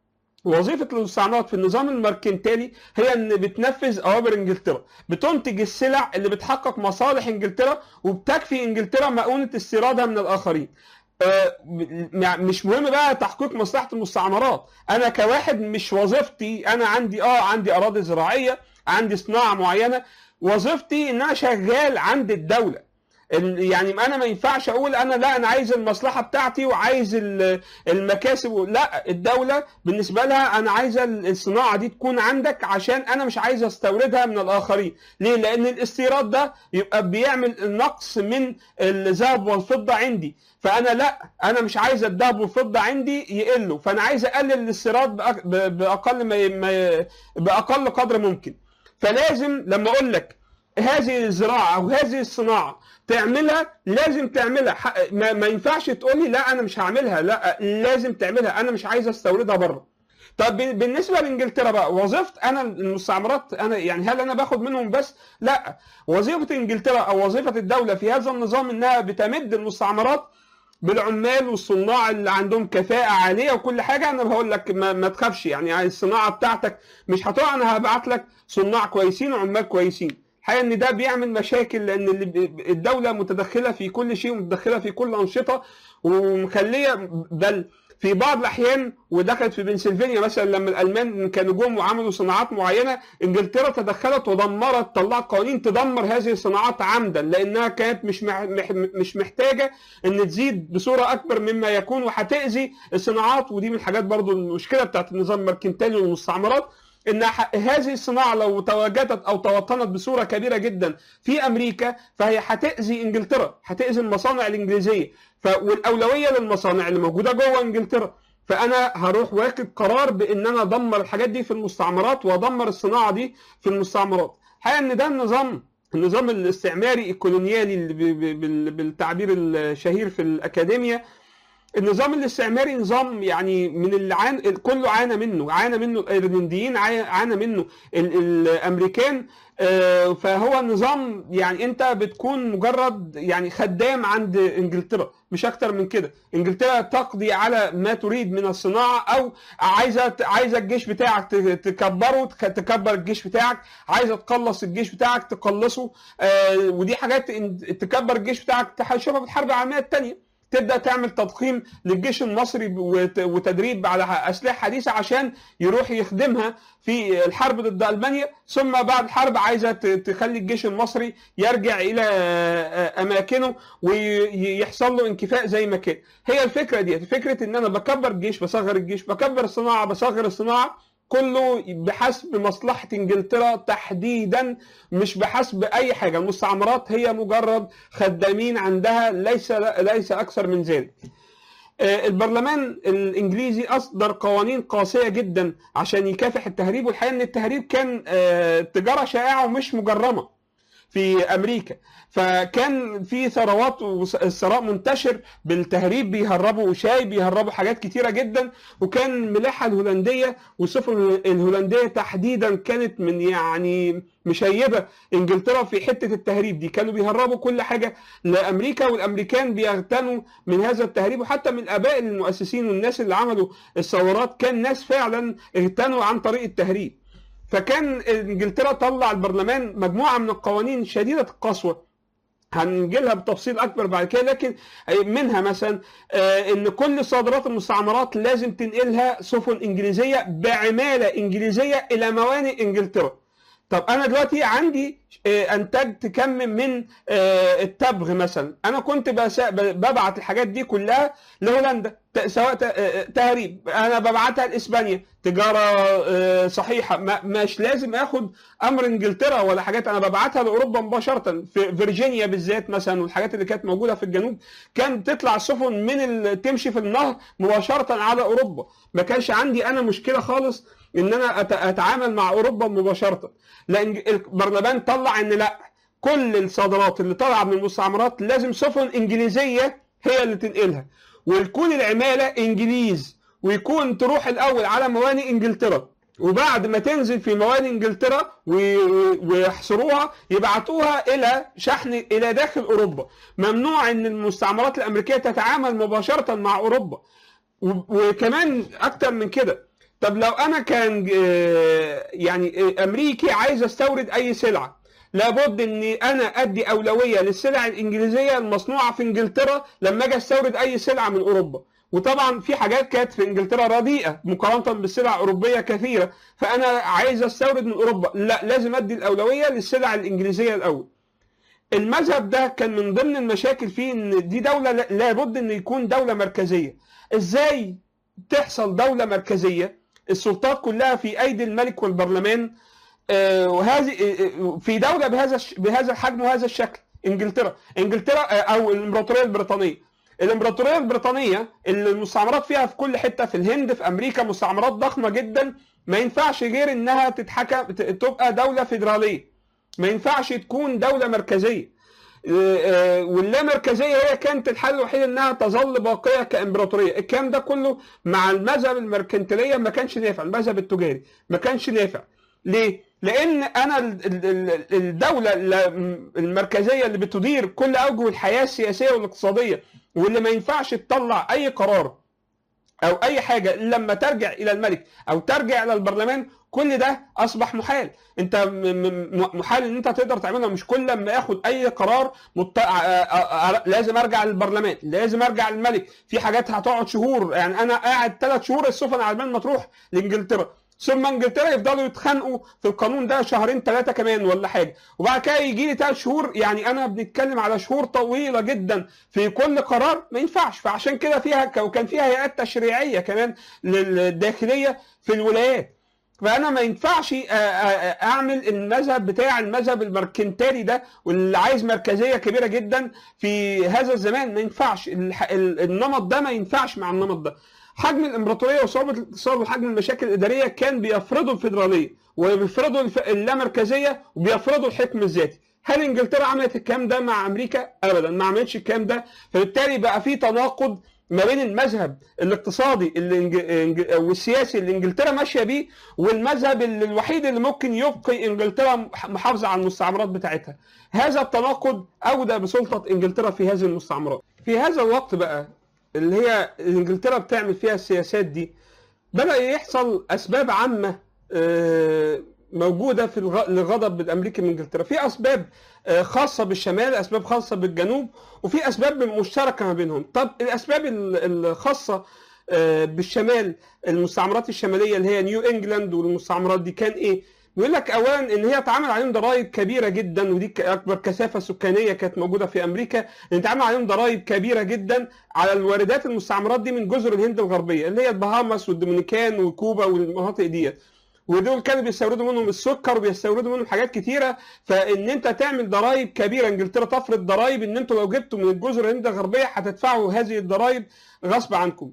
وظيفه المستعمرات في النظام المركنتالي هي ان بتنفذ اوامر انجلترا بتنتج السلع اللي بتحقق مصالح انجلترا وبتكفي انجلترا مؤونه استيرادها من الاخرين آه، م- مش مهم بقى تحقيق مصلحه المستعمرات انا كواحد مش وظيفتي انا عندي اه عندي اراضي زراعيه عندي صناعه معينه وظيفتي ان انا شغال عند الدوله ال- يعني انا ما ينفعش اقول انا لا انا عايز المصلحه بتاعتي وعايز ال- المكاسب و- لا الدوله بالنسبه لها انا عايزه الصناعه دي تكون عندك عشان انا مش عايز استوردها من الاخرين ليه لان الاستيراد ده يبقى بيعمل نقص من الذهب والفضه عندي فانا لا انا مش عايز الذهب والفضه عندي يقلوا فانا عايز اقلل الاستيراد بأق- ب- باقل ما ما- باقل قدر ممكن فلازم لما اقول لك هذه الزراعه او هذه الصناعه تعملها لازم تعملها ح- ما, ما ينفعش تقول لي لا انا مش هعملها لا لازم تعملها انا مش عايز استوردها بره طب ب- بالنسبه لانجلترا بقى وظيفه انا المستعمرات انا يعني هل انا باخد منهم بس؟ لا وظيفه انجلترا او وظيفه الدوله في هذا النظام انها بتمد المستعمرات بالعمال والصناع اللي عندهم كفاءة عالية وكل حاجة أنا بقول لك ما, ما تخافش يعني الصناعة بتاعتك مش هتقع أنا هبعت لك صناع كويسين وعمال كويسين الحقيقة إن ده بيعمل مشاكل لأن اللي ب- الدولة متدخلة في كل شيء ومتدخلة في كل أنشطة ومخلية بل في بعض الاحيان ودخلت في بنسلفانيا مثلا لما الالمان كانوا جم وعملوا صناعات معينه انجلترا تدخلت ودمرت طلعت قوانين تدمر هذه الصناعات عمدا لانها كانت مش مح مح مش محتاجه ان تزيد بصوره اكبر مما يكون وهتاذي الصناعات ودي من الحاجات برضو المشكله بتاعت النظام المركنتالي والمستعمرات ان ح- هذه الصناعه لو تواجدت او توطنت بصوره كبيره جدا في امريكا فهي هتاذي انجلترا هتاذي المصانع الانجليزيه ف... والاولويه للمصانع اللي موجوده جوه انجلترا فانا هروح واخد قرار بان انا ادمر الحاجات دي في المستعمرات وادمر الصناعه دي في المستعمرات الحقيقه ان ده النظام النظام الاستعماري الكولونيالي اللي ب... ب... بال- بالتعبير الشهير في الاكاديميا النظام الاستعماري نظام يعني من اللي عان كله عانى منه عانى منه الايرلنديين عا- عانى منه ال... الامريكان آه، فهو نظام يعني انت بتكون مجرد يعني خدام عند انجلترا مش اكتر من كده انجلترا تقضي على ما تريد من الصناعه او عايزه عايزه الجيش بتاعك ت- تكبره تك- تكبر الجيش بتاعك عايزه تقلص الجيش بتاعك تقلصه آه، ودي حاجات إن- تكبر الجيش بتاعك تشوفها في الحرب العالميه الثانيه تبدا تعمل تضخيم للجيش المصري وت- وتدريب على اسلحه حديثه عشان يروح يخدمها في الحرب ضد المانيا ثم بعد الحرب عايزه ت- تخلي الجيش المصري يرجع الى اماكنه ويحصل له انكفاء زي ما كان هي الفكره دي فكره ان انا بكبر الجيش بصغر الجيش بكبر الصناعه بصغر الصناعه كله بحسب مصلحه انجلترا تحديدا مش بحسب اي حاجه المستعمرات هي مجرد خدامين عندها ليس ليس اكثر من ذلك آه، البرلمان الانجليزي اصدر قوانين قاسيه جدا عشان يكافح التهريب والحقيقه ان التهريب كان آه، تجاره شائعه ومش مجرمه في امريكا فكان في ثروات والثراء منتشر بالتهريب بيهربوا شاي بيهربوا حاجات كتيره جدا وكان الملاحه الهولنديه والسفن الهولنديه تحديدا كانت من يعني مشيبه انجلترا في حته التهريب دي كانوا بيهربوا كل حاجه لامريكا والامريكان بيغتنوا من هذا التهريب وحتى من اباء المؤسسين والناس اللي عملوا الثورات كان ناس فعلا اغتنوا عن طريق التهريب فكان انجلترا طلع البرلمان مجموعه من القوانين شديده القسوه هنجيلها بتفصيل اكبر بعد كده لكن منها مثلا آه، ان كل صادرات المستعمرات لازم تنقلها سفن انجليزيه بعماله انجليزيه الى موانئ انجلترا طب انا دلوقتي عندي آه، انتجت كم من آه، التبغ مثلا انا كنت بس- ب- ببعت الحاجات دي كلها لهولندا ت- سواء ت- آه، تهريب انا ببعتها لاسبانيا تجاره آه، صحيحه ما- مش لازم اخد امر انجلترا ولا حاجات انا ببعتها لاوروبا مباشره في فيرجينيا بالذات مثلا والحاجات اللي كانت موجوده في الجنوب كانت تطلع سفن من ال... تمشي في النهر مباشره على اوروبا ما كانش عندي انا مشكله خالص ان انا أت... اتعامل مع اوروبا مباشره لان البرلمان طلع ان لا كل الصادرات اللي طالعه من المستعمرات لازم سفن انجليزيه هي اللي تنقلها ويكون العماله انجليز ويكون تروح الاول على موانئ انجلترا وبعد ما تنزل في موانئ انجلترا و- ويحصروها يبعتوها الى شحن الى داخل اوروبا ممنوع ان المستعمرات الامريكيه تتعامل مباشره مع اوروبا و- وكمان اكتر من كده طب لو انا كان آه، يعني آه، امريكي عايز استورد اي سلعه لابد اني انا ادي اولويه للسلع الانجليزيه المصنوعه في انجلترا لما اجي استورد اي سلعه من اوروبا وطبعا في حاجات كانت في انجلترا رديئه مقارنه بالسلع الاوروبيه كثيره فانا عايز استورد من اوروبا لا لازم ادي الاولويه للسلع الانجليزيه الاول المذهب ده كان من ضمن المشاكل فيه ان دي دوله لا- لابد ان يكون دوله مركزيه ازاي تحصل دوله مركزيه السلطات كلها في ايدي الملك والبرلمان آه، وهذه آه، آه، في دوله بهذا الش- بهذا الحجم وهذا الشكل انجلترا انجلترا آه، او الامبراطوريه البريطانيه الامبراطوريه البريطانيه اللي المستعمرات فيها في كل حته في الهند في امريكا مستعمرات ضخمه جدا ما ينفعش غير انها تتحكم ت- تبقى دوله فيدراليه ما ينفعش تكون دوله مركزيه آه، آه، واللامركزيه هي كانت الحل الوحيد انها تظل باقيه كامبراطوريه الكلام ده كله مع المذهب المركنتيليه ما كانش نافع المذهب التجاري ما كانش نافع ليه لان انا ال- ال- ال- الدوله ال- المركزيه اللي بتدير كل اوجه الحياه السياسيه والاقتصاديه واللي ما ينفعش تطلع اي قرار او اي حاجه إلا لما ترجع الى الملك او ترجع الى البرلمان كل ده اصبح محال انت م- م- محال ان انت تقدر تعملها مش كل لما اخد اي قرار مت... آ- آ- آ- لازم ارجع للبرلمان لازم ارجع للملك في حاجات هتقعد شهور يعني انا قاعد ثلاث شهور السفن على بال ما تروح لانجلترا ثم انجلترا يفضلوا يتخانقوا في القانون ده شهرين ثلاثه كمان ولا حاجه وبعد كده يجي لي ثلاث شهور يعني انا بنتكلم على شهور طويله جدا في كل قرار ما ينفعش فعشان كده فيها وكان فيها هيئات تشريعيه كمان للداخليه في الولايات فانا ما ينفعش آ- آ- آ- اعمل المذهب بتاع المذهب المركنتالي ده واللي عايز مركزيه كبيره جدا في هذا الزمان ما ينفعش الح- ال- النمط ده ما ينفعش مع النمط ده حجم الامبراطوريه وصعوبه الاقتصاد وحجم المشاكل الاداريه كان بيفرضوا الفيدراليه وبيفرضوا الف- اللامركزيه وبيفرضوا الحكم الذاتي هل انجلترا عملت الكلام ده مع امريكا؟ ابدا ما عملتش الكلام ده فبالتالي بقى في تناقض ما بين المذهب الاقتصادي اللي إنج... إنج... والسياسي اللي انجلترا ماشيه بيه والمذهب اللي الوحيد اللي ممكن يبقي انجلترا محافظه على المستعمرات بتاعتها. هذا التناقض اودى بسلطه انجلترا في هذه المستعمرات. في هذا الوقت بقى اللي هي انجلترا بتعمل فيها السياسات دي بدا يحصل اسباب عامه آه، موجوده في الغ- للغضب الامريكي من انجلترا في اسباب آه، خاصه بالشمال اسباب خاصه بالجنوب وفي اسباب مشتركه ما بينهم طب الاسباب ال- الخاصه آه، بالشمال المستعمرات الشماليه اللي هي نيو انجلاند والمستعمرات دي كان ايه بيقول لك اولا ان هي اتعمل عليهم ضرائب كبيره جدا ودي ك- اكبر كثافه سكانيه كانت موجوده في امريكا ان اتعمل عليهم ضرائب كبيره جدا على الواردات المستعمرات دي من جزر الهند الغربيه اللي هي البهاماس والدومينيكان وكوبا والمناطق ديت ودول كانوا بيستوردوا منهم السكر وبيستوردوا منهم حاجات كتيره فان انت تعمل ضرائب كبيره انجلترا تفرض ضرائب ان انتوا لو جبتوا من الجزر الهند الغربيه هتدفعوا هذه الضرائب غصب عنكم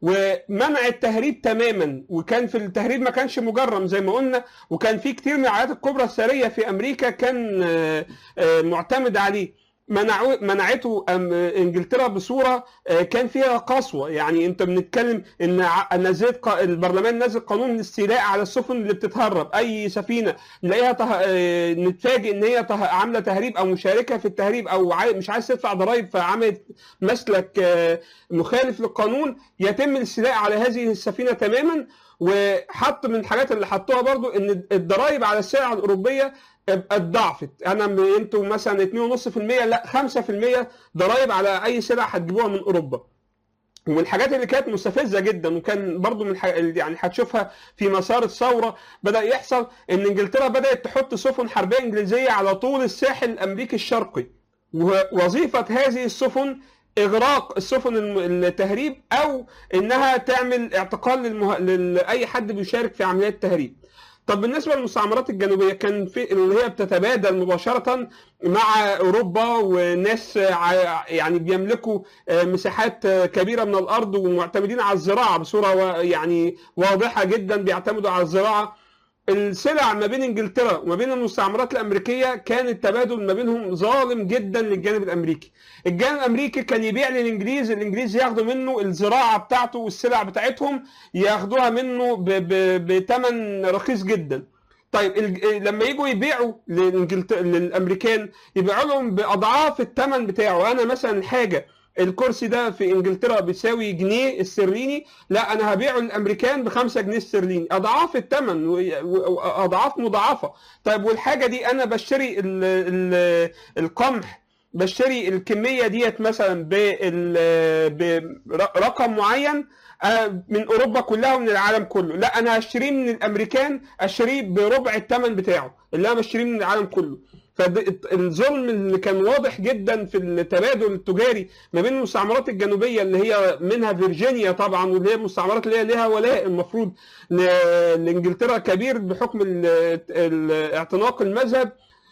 ومنع التهريب تماما وكان في التهريب ما كانش مجرم زي ما قلنا وكان في كتير من العائلات الكبرى الثريه في امريكا كان آه، آه، معتمد عليه منعوا منعته أم- انجلترا بصوره آه، كان فيها قسوه يعني انت بنتكلم ان ع- نزلت ق- البرلمان نزل قانون الاستيلاء على السفن اللي بتتهرب اي سفينه نلاقيها ته... آه، نتفاجئ ان هي ته... عامله تهريب او مشاركه في التهريب او عاي... مش عايز تدفع ضرائب فعملت مسلك آه، مخالف للقانون يتم الاستيلاء على هذه السفينه تماما وحط من الحاجات اللي حطوها برضو ان الضرائب على السلع الاوروبيه اتضاعفت انا م- انتوا مثلا 2.5% لا 5% ضرائب على اي سلعه هتجيبوها من اوروبا ومن الحاجات اللي كانت مستفزه جدا وكان برضو من الح... يعني هتشوفها في مسار الثوره بدا يحصل ان انجلترا بدات تحط سفن حربيه انجليزيه على طول الساحل الامريكي الشرقي ووظيفه هذه السفن اغراق السفن الم- التهريب او انها تعمل اعتقال للمه... لاي حد بيشارك في عمليات تهريب طب بالنسبه للمستعمرات الجنوبيه كان في اللي هي بتتبادل مباشره مع اوروبا وناس ع- يعني بيملكوا آه، مساحات آه، كبيره من الارض ومعتمدين على الزراعه بصوره وا- يعني واضحه جدا بيعتمدوا على الزراعه السلع ما بين انجلترا وما بين المستعمرات الامريكيه كان التبادل ما بينهم ظالم جدا للجانب الامريكي. الجانب الامريكي كان يبيع للانجليز، الانجليز ياخدوا منه الزراعه بتاعته والسلع بتاعتهم ياخدوها منه ب- ب- بثمن رخيص جدا. طيب الج- لما يجوا يبيعوا للإنجلت- للامريكان يبيعوا لهم باضعاف الثمن بتاعه، انا مثلا حاجه الكرسي ده في انجلترا بيساوي جنيه استرليني لا انا هبيعه للامريكان ب 5 جنيه استرليني اضعاف الثمن واضعاف مضاعفه طيب والحاجه دي انا بشتري ال ال القمح بشتري الكميه ديت مثلا بال- برقم معين آه، من اوروبا كلها ومن العالم كله لا انا هشتريه من الامريكان اشتريه بربع الثمن بتاعه اللي انا بشتريه من العالم كله فالظلم اللي كان واضح جدا في التبادل التجاري ما بين المستعمرات الجنوبيه اللي هي منها فيرجينيا طبعا واللي هي المستعمرات اللي هي لها ولاء المفروض ل- لانجلترا كبير بحكم ال- ال- اعتناق المذهب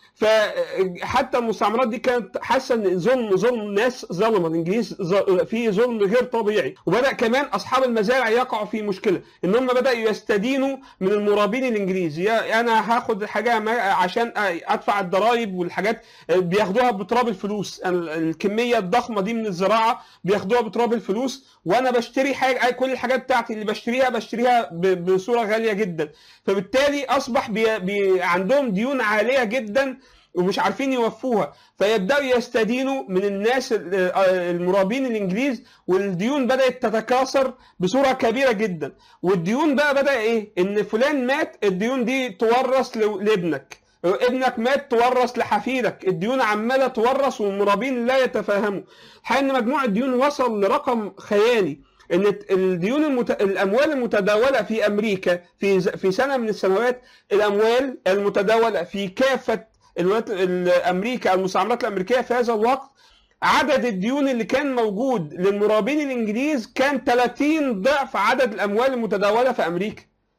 فحتى المستعمرات دي كانت حاسه ان ظلم ظلم ناس ظلمه الانجليز ظ- في ظلم غير طبيعي وبدا كمان اصحاب المزارع يقعوا في مشكله ان هم بداوا يستدينوا من المرابين الانجليز يا انا هاخد حاجه ما- عشان ادفع الضرائب والحاجات بياخدوها بتراب الفلوس ال- الكميه الضخمه دي من الزراعه بياخدوها بتراب الفلوس وانا بشتري حاجه كل الحاجات بتاعتي اللي بشتريها بشتريها ب- بصوره غاليه جدا فبالتالي اصبح بي بي عندهم ديون عاليه جدا ومش عارفين يوفوها فيبداوا يستدينوا من الناس ال- المرابين الانجليز والديون بدات تتكاثر بصوره كبيره جدا والديون بقى بدا ايه ان فلان مات الديون دي تورث ل- لابنك ابنك مات تورث لحفيدك الديون عماله تورث والمرابين لا يتفاهموا الحقيقه ان مجموع الديون وصل لرقم خيالي ان الديون المت... الاموال المتداوله في امريكا في ز- في سنه من السنوات الاموال المتداوله في كافه الولايات ال- امريكا المستعمرات الامريكيه في هذا الوقت عدد الديون اللي كان موجود للمرابين الانجليز كان 30 ضعف عدد الاموال المتداوله في امريكا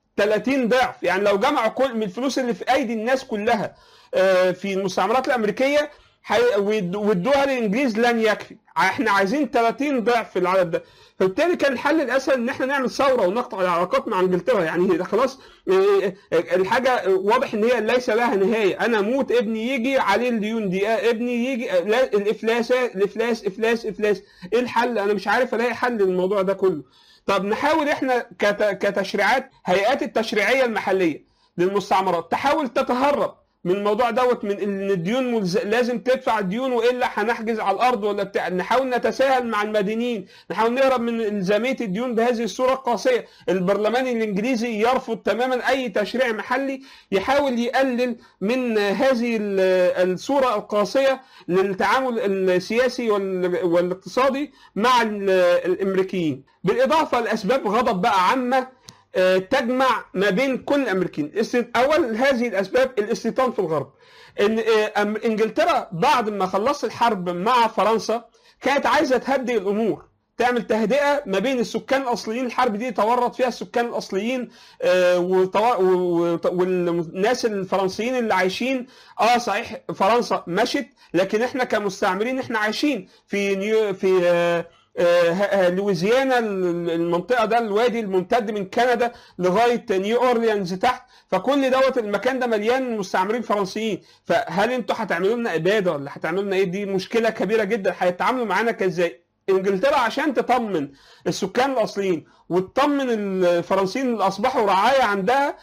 30 ضعف يعني لو جمعوا كل من الفلوس اللي في ايدي الناس كلها آه، في المستعمرات الامريكيه حي- ويد- وادوها للانجليز لن يكفي احنا عايزين 30 ضعف العدد ده فبالتالي كان الحل الاسهل ان احنا نعمل ثوره ونقطع العلاقات مع انجلترا يعني خلاص آه، آه، الحاجه واضح ان هي ليس لها نهايه انا اموت ابني يجي عليه الديون دي آه، ابني يجي آه، لا الافلاس الافلاس افلاس افلاس ايه الحل انا مش عارف الاقي حل للموضوع ده كله طب نحاول احنا كت- كتشريعات هيئات التشريعيه المحليه للمستعمرات تحاول تتهرب من الموضوع دوت من ان الديون ملز... لازم تدفع الديون والا هنحجز على الارض ولا بتاع نحاول نتساهل مع المدينين نحاول نهرب من الزاميه الديون بهذه الصوره القاسيه البرلمان الانجليزي يرفض تماما اي تشريع محلي يحاول يقلل من هذه ال- الصوره القاسيه للتعامل السياسي وال- والاقتصادي مع ال- الامريكيين بالاضافه لاسباب غضب بقى عامه آه، تجمع ما بين كل الامريكيين است- اول هذه الاسباب الاستيطان في الغرب ان آه، أم- انجلترا بعد ما خلصت الحرب مع فرنسا كانت عايزه تهدئ الامور تعمل تهدئه ما بين السكان الاصليين الحرب دي تورط فيها السكان الاصليين آه، وتو- و- و- والناس الفرنسيين اللي عايشين اه صحيح فرنسا مشت لكن احنا كمستعمرين احنا عايشين في نيو في آه، آه، آه، لويزيانا المنطقه ده الوادي الممتد من كندا لغايه نيو اورليانز تحت فكل دوت المكان ده مليان مستعمرين فرنسيين فهل انتوا هتعملوا لنا اباده ولا هتعملوا لنا ايه دي مشكله كبيره جدا هيتعاملوا معانا كازاي انجلترا عشان تطمن السكان الاصليين وتطمن الفرنسيين اللي اصبحوا رعايه عندها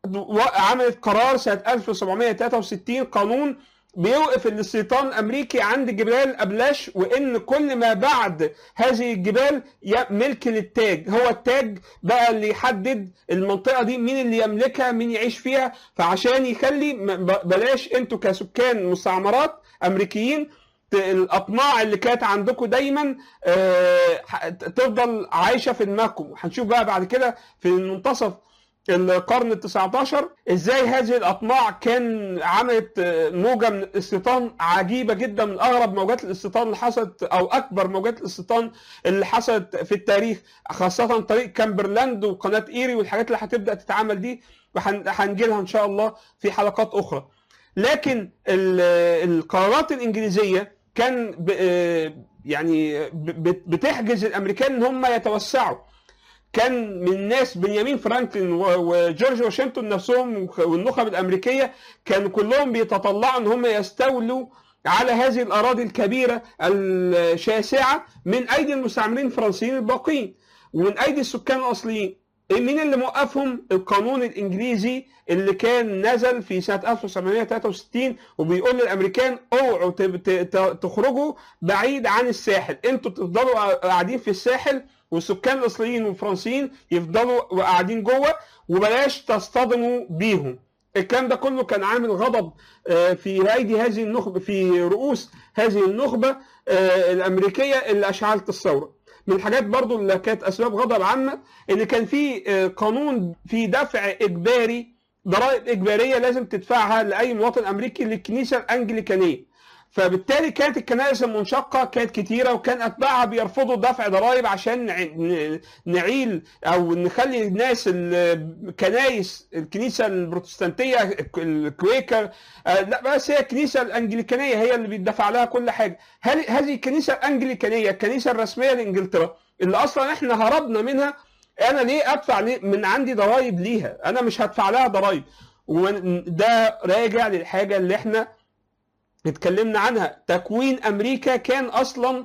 عملت قرار سنه 1763 قانون بيوقف الاستيطان الامريكي عند جبال ابلاش وان كل ما بعد هذه الجبال ي- ملك للتاج هو التاج بقى اللي يحدد المنطقه دي مين اللي يملكها مين يعيش فيها فعشان يخلي م- ب- بلاش انتوا كسكان مستعمرات امريكيين ت- الاطماع اللي كانت عندكم دايما آه، ح- تفضل عايشه في دماغكم هنشوف بقى بعد كده في منتصف القرن ال 19 ازاي هذه الاطماع كان عملت آه، موجه من الاستيطان عجيبه جدا من اغرب موجات الاستيطان اللي حصلت او اكبر موجات الاستيطان اللي حصلت في التاريخ خاصه طريق كامبرلاند وقناه ايري والحاجات اللي هتبدا تتعمل دي وهنجي لها ان شاء الله في حلقات اخرى لكن ال- القرارات الانجليزيه كان ب- آه، يعني ب- بتحجز الامريكان ان هم يتوسعوا كان من ناس بنيامين فرانكلين و- وجورج واشنطن نفسهم والنخب الامريكيه كانوا كلهم بيتطلعوا ان هم يستولوا على هذه الاراضي الكبيره الشاسعه من ايدي المستعمرين الفرنسيين الباقين ومن ايدي السكان الاصليين مين اللي موقفهم القانون الانجليزي اللي كان نزل في سنه 1763 وبيقول للامريكان اوعوا تب- ت- ت- تخرجوا بعيد عن الساحل انتوا تفضلوا قاعدين في الساحل والسكان الاصليين والفرنسيين يفضلوا قاعدين جوه وبلاش تصطدموا بيهم الكلام ده كله كان عامل غضب آه، في ايدي هذه النخبه في رؤوس هذه النخبه آه، الامريكيه اللي اشعلت الثوره من الحاجات برضو اللي كانت اسباب غضب عامه ان كان في آه، قانون في دفع اجباري ضرائب اجباريه لازم تدفعها لاي مواطن امريكي للكنيسه الانجليكانيه فبالتالي كانت الكنائس المنشقه كانت كتيره وكان اتباعها بيرفضوا دفع ضرائب عشان نع- ن- نعيل او نخلي الناس الكنائس الكنيسه البروتستانتيه الكويكر آه، لا بس هي الكنيسه الانجليكانيه هي اللي بيدفع لها كل حاجه هل هذه الكنيسه الانجليكانيه الكنيسه الرسميه لانجلترا اللي اصلا احنا هربنا منها انا ليه ادفع ليه من عندي ضرائب ليها انا مش هدفع لها ضرائب وده راجع للحاجه اللي احنا اتكلمنا عنها تكوين امريكا كان اصلا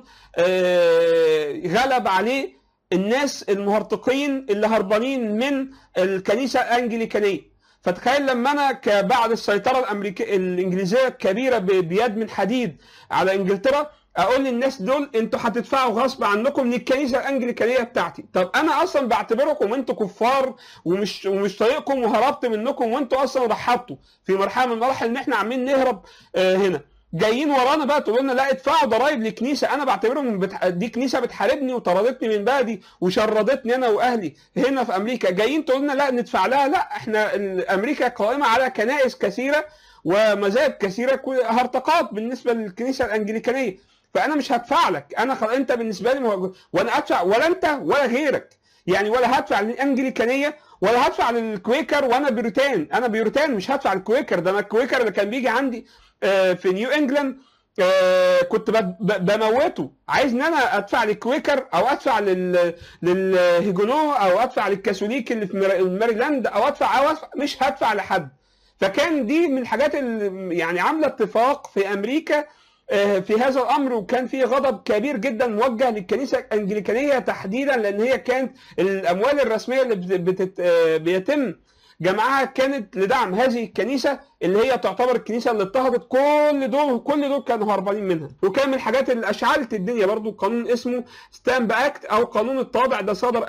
آه، غلب عليه الناس المهرطقين اللي هربانين من الكنيسه الانجليكانيه فتخيل لما انا ك- بعد السيطره الامريكيه الانجليزيه الكبيره ب- بيد من حديد على انجلترا اقول للناس دول انتوا هتدفعوا غصب عنكم للكنيسه الانجليكانيه بتاعتي طب انا اصلا بعتبركم انتوا كفار ومش ومش طايقكم وهربت منكم وانتوا اصلا رحبتوا في مرحله من المراحل ان احنا عاملين نهرب آه، هنا جايين ورانا بقى تقولوا لنا لا ادفعوا ضرائب لكنيسه انا بعتبرهم بتح... دي كنيسه بتحاربني وطردتني من بلدي وشردتني انا واهلي هنا في امريكا جايين تقولوا لنا لا ندفع لها لا احنا ال- امريكا قائمه على كنائس كثيره ومذاهب كثيره كل- هرطقات بالنسبه للكنيسه الانجليكانيه فانا مش هدفع لك انا خل... انت بالنسبه لي مهج... وانا ادفع ولا انت ولا غيرك يعني ولا هدفع للانجليكانيه ولا هدفع للكويكر وانا بيروتان انا بيروتان مش هدفع للكويكر ده انا الكويكر اللي كان بيجي عندي آه، في نيو انجلاند آه، كنت ب- ب- بموته عايز ان انا ادفع للكويكر او ادفع لل للهيجونو او ادفع للكاثوليك اللي في مير- ماريلاند او ادفع او ادفع مش هدفع لحد فكان دي من الحاجات اللي يعني عامله اتفاق في امريكا آه، في هذا الامر وكان في غضب كبير جدا موجه للكنيسه الانجليكانيه تحديدا لان هي كانت الاموال الرسميه اللي بت- بتت- آه، بيتم جمعها كانت لدعم هذه الكنيسه اللي هي تعتبر الكنيسه اللي اضطهدت كل دول كل دول كانوا هربانين منها وكان من الحاجات اللي اشعلت الدنيا برضو قانون اسمه ستامب اكت او قانون الطابع ده صدر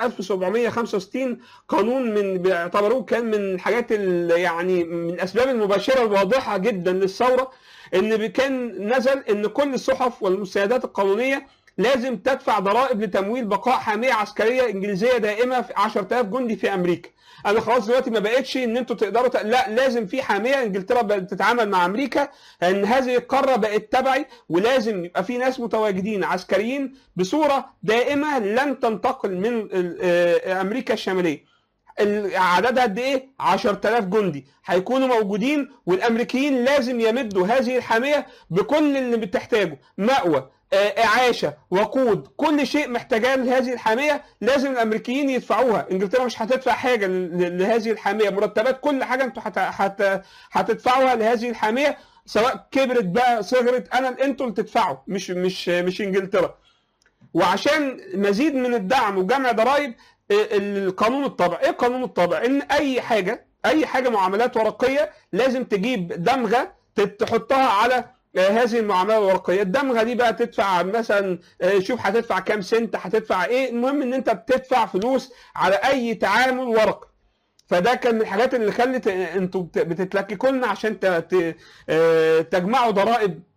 1765 قانون من بيعتبروه كان من الحاجات اللي يعني من الاسباب المباشره الواضحه جدا للثوره ان كان نزل ان كل الصحف والمستندات القانونيه لازم تدفع ضرائب لتمويل بقاء حاميه عسكريه انجليزيه دائمه في 10000 جندي في امريكا انا خلاص دلوقتي ما بقتش ان انتوا تقدروا ت... لا لازم في حاميه انجلترا بقت تتعامل مع امريكا ان هذه القاره بقت تبعي ولازم يبقى في ناس متواجدين عسكريين بصوره دائمه لن تنتقل من ال- آه، امريكا الشماليه ال- عددها قد ايه 10000 جندي هيكونوا موجودين والامريكيين لازم يمدوا هذه الحاميه بكل اللي بتحتاجه مأوى آه، إعاشة وقود كل شيء محتاجاه لهذه الحامية لازم الأمريكيين يدفعوها إنجلترا مش هتدفع حاجة ل- ل- لهذه الحامية مرتبات كل حاجة أنتوا هت- هت- هتدفعوها لهذه الحامية سواء كبرت بقى صغرت أنا أنتوا اللي تدفعوا مش مش مش إنجلترا وعشان مزيد من الدعم وجمع ضرائب آه، القانون الطبع ايه قانون الطبع ان اي حاجه اي حاجه معاملات ورقيه لازم تجيب دمغه تت- تحطها على آه، هذه المعاملات الورقيه الدمغه دي بقى تدفع مثلا آه، شوف هتدفع كام سنت هتدفع ايه المهم ان انت بتدفع فلوس على اي تعامل ورقي فده كان من الحاجات اللي خلت آه، انتوا بت- بتتلككوا لنا عشان ت- ت- آه، تجمعوا ضرائب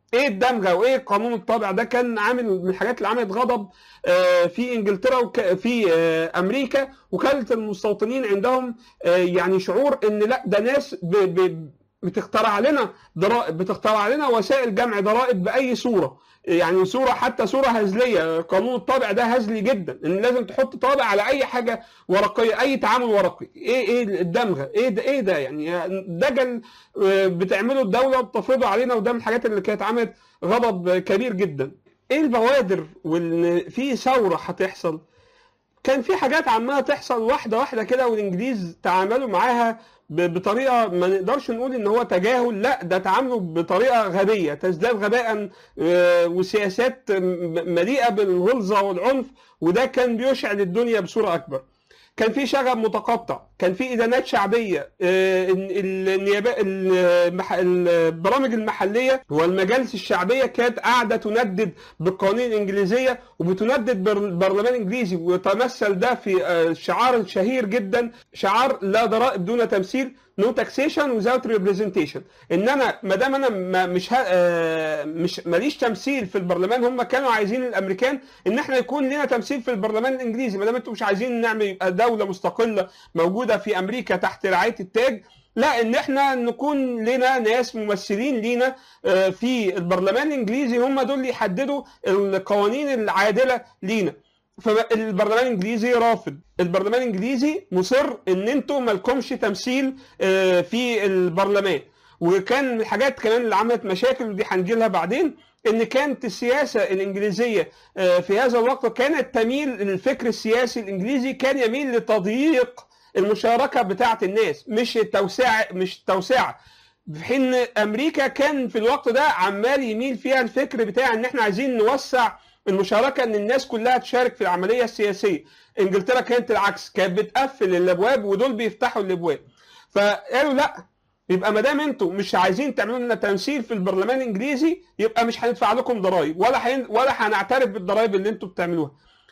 ايه الدمغه وايه قانون الطابع ده كان عامل من الحاجات اللي عملت غضب آه، في انجلترا وفي امريكا وكانت المستوطنين عندهم آه، يعني شعور ان لا ده ناس ب- ب- بتخترع لنا ضرائب بتخترع لنا وسائل جمع ضرائب باي صوره يعني صوره حتى صوره هزليه قانون الطابع ده هزلي جدا ان لازم تحط طابع على اي حاجه ورقيه اي تعامل ورقي ايه ايه الدمغه ايه ده ايه ده يعني دجل آه، بتعمله الدوله وبتفرضه علينا وده من الحاجات اللي كانت عملت غضب كبير جدا ايه البوادر وان في ثوره هتحصل كان في حاجات عماله تحصل واحده واحده كده والانجليز تعاملوا معاها ب- بطريقه ما نقدرش نقول ان هو تجاهل لا ده تعاملوا بطريقه غبيه تزداد غباء آه، وسياسات م- مليئه بالغلظه والعنف وده كان بيشعل الدنيا بصوره اكبر كان في شغب متقطع كان في ادانات شعبيه آه، ال- النيابه المح- البرامج المحليه والمجالس الشعبيه كانت قاعده تندد بالقوانين الانجليزيه وبتندد بالبرلمان الانجليزي وتمثل ده في آه، شعار شهير جدا شعار لا ضرائب دون تمثيل نو تاكسيشن وزاوت ريبريزنتيشن ان انا ما دام انا ما مش ها آه، مش ماليش تمثيل في البرلمان هم كانوا عايزين الامريكان ان احنا يكون لنا تمثيل في البرلمان الانجليزي ما دام انتم مش عايزين نعمل يبقى دوله مستقله موجوده في امريكا تحت رعايه التاج لا ان احنا نكون لنا ناس ممثلين لينا آه، في البرلمان الانجليزي هم دول اللي يحددوا القوانين العادله لينا فالبرلمان الانجليزي رافض البرلمان الانجليزي مصر ان انتوا مالكمش تمثيل آه، في البرلمان وكان من الحاجات كمان اللي عملت مشاكل ودي هنجي لها بعدين ان كانت السياسه الانجليزيه آه، في هذا الوقت كانت تميل الفكر السياسي الانجليزي كان يميل لتضييق المشاركه بتاعه الناس مش التوسعه مش توسعه في حين امريكا كان في الوقت ده عمال يميل فيها الفكر بتاع ان احنا عايزين نوسع المشاركه ان الناس كلها تشارك في العمليه السياسيه انجلترا كانت العكس كانت بتقفل الابواب ودول بيفتحوا الابواب فقالوا لا يبقى ما دام انتوا مش عايزين تعملوا لنا تمثيل في البرلمان الانجليزي يبقى مش هندفع لكم ضرائب ولا حين ولا هنعترف بالضرائب اللي انتوا بتعملوها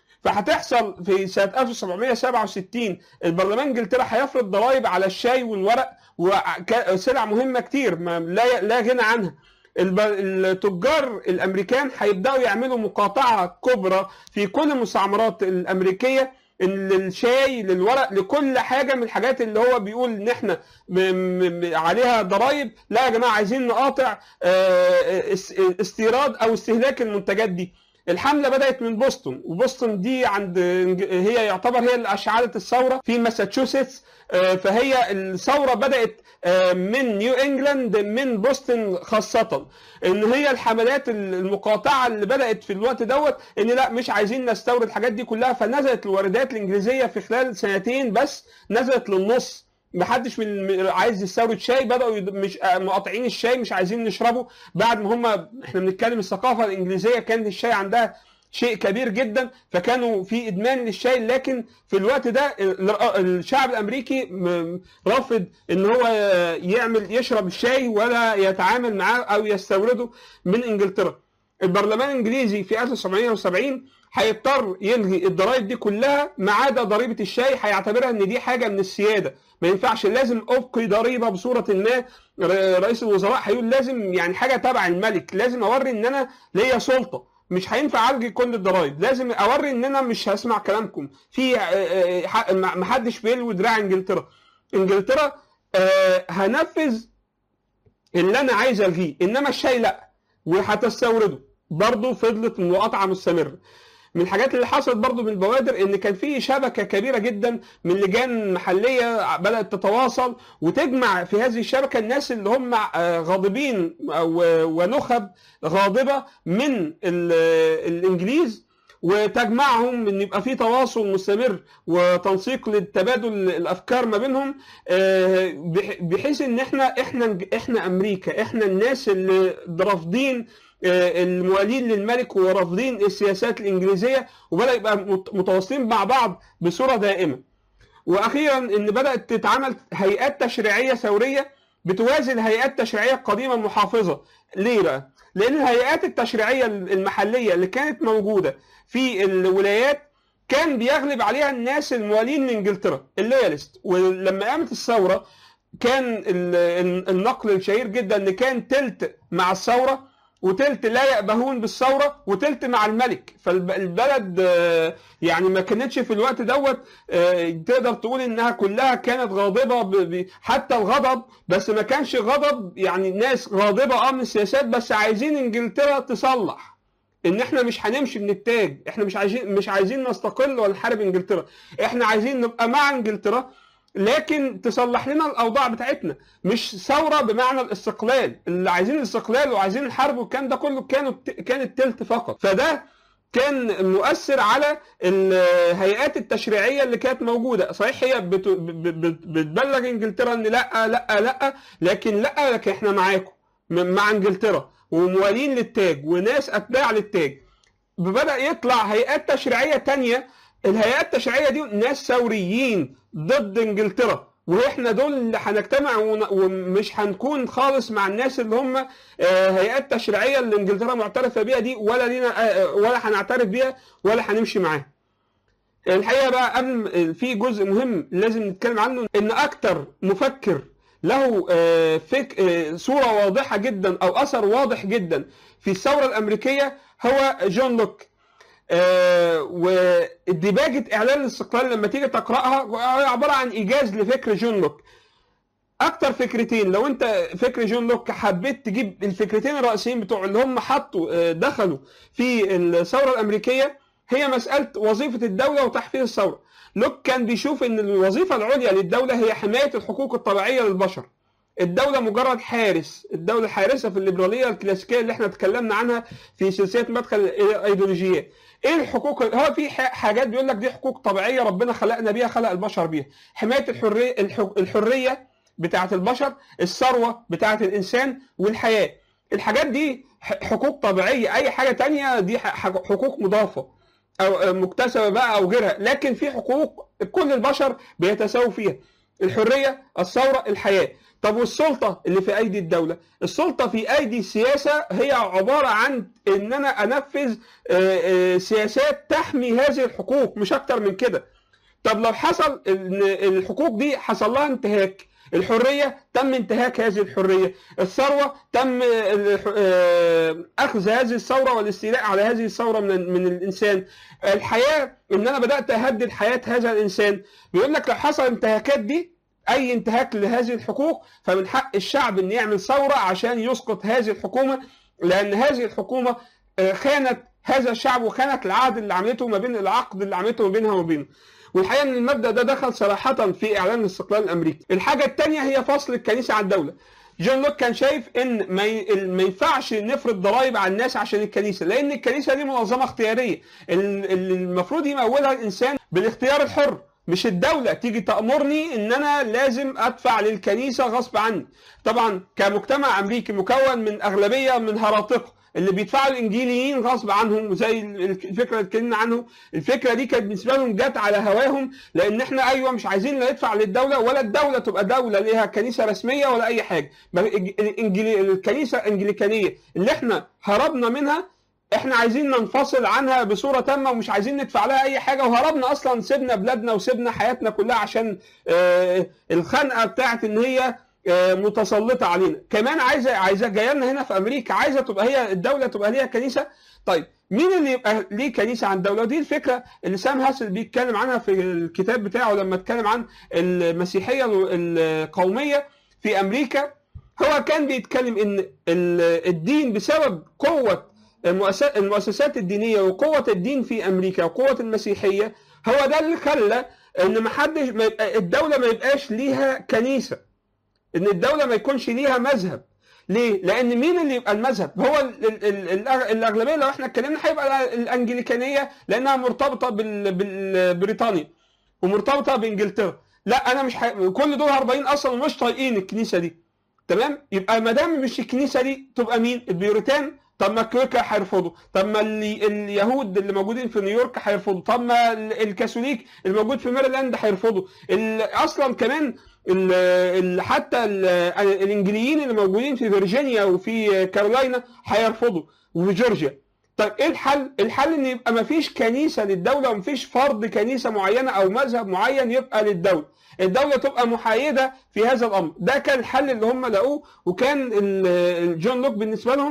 فهتحصل في سنه 1767 البرلمان انجلترا هيفرض ضرائب على الشاي والورق وسلع مهمه كتير ما لا لا غنى عنها الب- التجار الامريكان هيبداوا يعملوا مقاطعه كبرى في كل المستعمرات الامريكيه للشاي للورق لكل حاجه من الحاجات اللي هو بيقول ان احنا م- م- م- عليها ضرائب لا يا جماعه عايزين نقاطع آه، اس- استيراد او استهلاك المنتجات دي الحمله بدات من بوسطن وبوسطن دي عند هي يعتبر هي اللي اشعلت الثوره في ماساتشوستس آه، فهي الثوره بدات آه، من نيو انجلاند من بوسطن خاصه ان هي الحملات المقاطعه اللي بدات في الوقت دوت ان لا مش عايزين نستورد الحاجات دي كلها فنزلت الواردات الانجليزيه في خلال سنتين بس نزلت للنص محدش من من- عايز يستورد شاي بداوا يد- مش آه، مقاطعين الشاي مش عايزين نشربه بعد ما هم احنا بنتكلم الثقافه الانجليزيه كان الشاي عندها شيء كبير جدا فكانوا في ادمان للشاي لكن في الوقت ده ال- الشعب الامريكي م- رافض ان هو يعمل يشرب الشاي ولا يتعامل معاه او يستورده من انجلترا البرلمان الانجليزي في 1970 هيضطر يلغي الضرائب دي كلها ما عدا ضريبه الشاي هيعتبرها ان دي حاجه من السياده ما ينفعش لازم ابقي ضريبه بصوره ما ر- رئيس الوزراء هيقول لازم يعني حاجه تبع الملك لازم اوري ان انا ليا سلطه مش هينفع الغي كل الضرائب لازم اوري ان انا مش هسمع كلامكم في آه، آه، ح- ما ما حدش بيلوي دراع انجلترا انجلترا آه، هنفذ اللي انا عايز الغيه انما الشاي لا وهتستورده برضه فضلت المقاطعه مستمره من الحاجات اللي حصلت برضه من البوادر ان كان في شبكه كبيره جدا من لجان محليه بدات تتواصل وتجمع في هذه الشبكه الناس اللي هم آه، غاضبين و- ونخب غاضبه من ال- الانجليز وتجمعهم ان يبقى في تواصل مستمر وتنسيق للتبادل الافكار ما بينهم آه، بح- بحيث ان احنا احنا احنا امريكا احنا الناس اللي رافضين آه، الموالين للملك ورافضين السياسات الانجليزيه وبدا يبقى مت- متواصلين مع بعض بصوره دائمه واخيرا ان بدات تتعمل هيئات تشريعيه ثوريه بتوازي الهيئات التشريعيه القديمه المحافظه ليه بقى لان الهيئات التشريعيه المحليه اللي كانت موجوده في الولايات كان بيغلب عليها الناس الموالين لانجلترا اللويالست ولما قامت الثوره كان ال- ال- النقل الشهير جدا ان كان تلت مع الثوره وتلت لا يأبهون بالثورة وتلت مع الملك فالبلد آه، يعني ما كانتش في الوقت دوت آه، تقدر تقول انها كلها كانت غاضبة ب- ب- حتى الغضب بس ما كانش غضب يعني ناس غاضبة اه من السياسات بس عايزين انجلترا تصلح ان احنا مش هنمشي من التاج احنا مش عايزين مش عايزين نستقل ولا نحارب انجلترا احنا عايزين نبقى مع انجلترا لكن تصلح لنا الاوضاع بتاعتنا مش ثوره بمعنى الاستقلال اللي عايزين الاستقلال وعايزين الحرب والكلام ده كله كانوا كان التلت فقط فده كان مؤثر على الهيئات التشريعيه اللي كانت موجوده صحيح هي بت- ب- ب- بتبلغ انجلترا ان لا لا لا لكن لا لكن احنا معاكم م- مع انجلترا وموالين للتاج وناس اتباع للتاج بدا يطلع هيئات تشريعيه تانية الهيئات التشريعيه دي ناس ثوريين ضد انجلترا واحنا دول اللي هنجتمع ون- ومش هنكون خالص مع الناس اللي هم آه، هيئات تشريعيه اللي انجلترا معترفه بيها دي ولا لينا آه، ولا هنعترف بيها ولا هنمشي معاها. الحقيقه بقى قبل في جزء مهم لازم نتكلم عنه ان اكتر مفكر له آه، فك آه، صوره واضحه جدا او اثر واضح جدا في الثوره الامريكيه هو جون لوك آه، وديباجة إعلان الاستقلال لما تيجي تقرأها هي عبارة عن إيجاز لفكر جون لوك أكتر فكرتين لو أنت فكر جون لوك حبيت تجيب الفكرتين الرئيسيين بتوع اللي هم حطوا آه، دخلوا في الثورة الأمريكية هي مسألة وظيفة الدولة وتحفيز الثورة لوك كان بيشوف ان الوظيفة العليا للدولة هي حماية الحقوق الطبيعية للبشر الدولة مجرد حارس الدولة حارسة في الليبرالية الكلاسيكية اللي احنا اتكلمنا عنها في سلسلة مدخل الايديولوجيات ايه الحقوق هو في ح- حاجات بيقول لك دي حقوق طبيعية ربنا خلقنا بيها خلق البشر بيها حماية الحرية الح- الحرية بتاعة البشر الثروة بتاعة الإنسان والحياة الحاجات دي ح- حقوق طبيعية أي حاجة تانية دي ح- حقوق مضافة او مكتسبه بقى او غيرها لكن في حقوق كل البشر بيتساووا فيها الحريه الثوره الحياه طب والسلطه اللي في ايدي الدوله السلطه في ايدي السياسه هي عباره عن ان انا انفذ آه، آه، سياسات تحمي هذه الحقوق مش اكتر من كده طب لو حصل ان الحقوق دي حصل لها انتهاك الحرية تم انتهاك هذه الحرية الثروة تم الح- آه، أخذ هذه الثورة والاستيلاء على هذه الثورة من من الإنسان الحياة إن أنا بدأت أهدد حياة هذا الإنسان بيقول لك لو حصل انتهاكات دي أي انتهاك لهذه الحقوق فمن حق الشعب إن يعمل ثورة عشان يسقط هذه الحكومة لأن هذه الحكومة آه، خانت هذا الشعب وخانت العهد اللي عملته ما بين العقد اللي عملته ما بينها وبينه والحقيقه ان المبدا ده دخل صراحه في اعلان الاستقلال الامريكي. الحاجه الثانيه هي فصل الكنيسه عن الدوله. جون لوك كان شايف ان ما ي- ما ينفعش نفرض ضرائب على الناس عشان الكنيسه لان الكنيسه دي منظمه اختياريه ال- اللي المفروض يمولها الانسان بالاختيار الحر مش الدوله تيجي تامرني ان انا لازم ادفع للكنيسه غصب عني طبعا كمجتمع امريكي مكون من اغلبيه من هراطقه اللي بيدفعوا الانجيليين غصب عنهم زي الفكره اللي اتكلمنا عنه الفكره دي كانت بالنسبه لهم جت على هواهم لان احنا ايوه مش عايزين لا ندفع للدوله ولا الدوله تبقى دوله ليها كنيسه رسميه ولا اي حاجه ما الإنجلي- الكنيسه الانجليكانيه اللي احنا هربنا منها احنا عايزين ننفصل عنها بصوره تامه ومش عايزين ندفع لها اي حاجه وهربنا اصلا سيبنا بلادنا وسيبنا حياتنا كلها عشان آه، الخنقه بتاعت ان هي آه، متسلطه علينا كمان عايزه عايزه جايه لنا هنا في امريكا عايزه تبقى هي الدوله تبقى ليها كنيسه طيب مين اللي يبقى ليه كنيسه عن الدوله ودي الفكره اللي سام هاسل بيتكلم عنها في الكتاب بتاعه لما اتكلم عن المسيحيه القوميه في امريكا هو كان بيتكلم ان ال- الدين بسبب قوه المؤسسات المؤسسات الدينيه وقوه الدين في امريكا وقوه المسيحيه هو ده اللي خلى ان ما حدش ما يبقى الدوله ما يبقاش ليها كنيسه ان الدوله ما يكونش ليها مذهب ليه؟ لان مين اللي يبقى المذهب؟ هو ال- ال- ال- الأغ- الاغلبيه لو احنا اتكلمنا هيبقى الانجليكانيه لانها مرتبطه بال- بالبريطانيا ومرتبطه بانجلترا. لا انا مش ح... كل دول هربانين اصلا مش طايقين الكنيسه دي. تمام؟ يبقى ما دام مش الكنيسه دي تبقى مين؟ البيوريتان طب ما الكويكا هيرفضوا، طب ما ال- اليهود اللي موجودين في نيويورك هيرفضوا، طب ما ال- الكاثوليك اللي موجود في ميرلاند هيرفضوا، ال- اصلا كمان ال ال حتى ال الانجليين اللي موجودين في فيرجينيا وفي كارولاينا هيرفضوا وفي جورجيا طيب ايه الحل؟ الحل ان يبقى ما فيش كنيسه للدوله وما فيش فرض كنيسه معينه او مذهب معين يبقى للدوله. الدوله تبقى محايده في هذا الامر، ده كان الحل اللي هم لقوه وكان ال- جون لوك بالنسبه لهم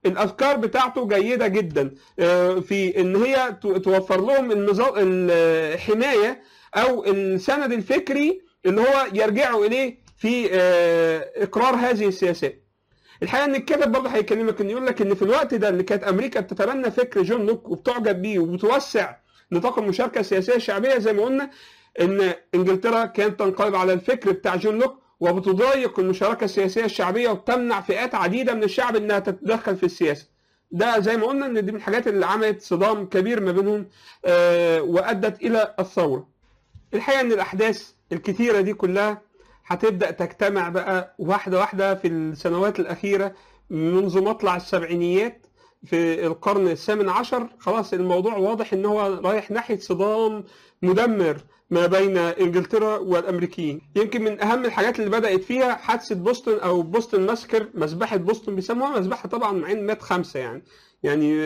الافكار بتاعته جيده جدا آه، في ان هي تو- توفر لهم النظام الحمايه او السند الفكري اللي هو يرجعوا اليه في آه، اقرار هذه السياسات الحقيقه ان الكاتب برضه هيكلمك ان يقول لك ان في الوقت ده اللي كانت امريكا بتتبنى فكر جون لوك وبتعجب بيه وبتوسع نطاق المشاركه السياسيه الشعبيه زي ما قلنا ان انجلترا كانت تنقلب على الفكر بتاع جون لوك وبتضايق المشاركه السياسيه الشعبيه وبتمنع فئات عديده من الشعب انها تتدخل في السياسه. ده زي ما قلنا ان دي من الحاجات اللي عملت صدام كبير ما بينهم آه، وادت الى الثوره. الحقيقه ان الاحداث الكتيره دي كلها هتبدا تجتمع بقى واحده واحده في السنوات الاخيره منذ مطلع السبعينيات في القرن الثامن عشر خلاص الموضوع واضح ان هو رايح ناحيه صدام مدمر ما بين انجلترا والامريكيين يمكن من اهم الحاجات اللي بدات فيها حادثه بوسطن او بوسطن ماسكر مذبحه بوسطن بيسموها مذبحه طبعا مع ان مات خمسه يعني يعني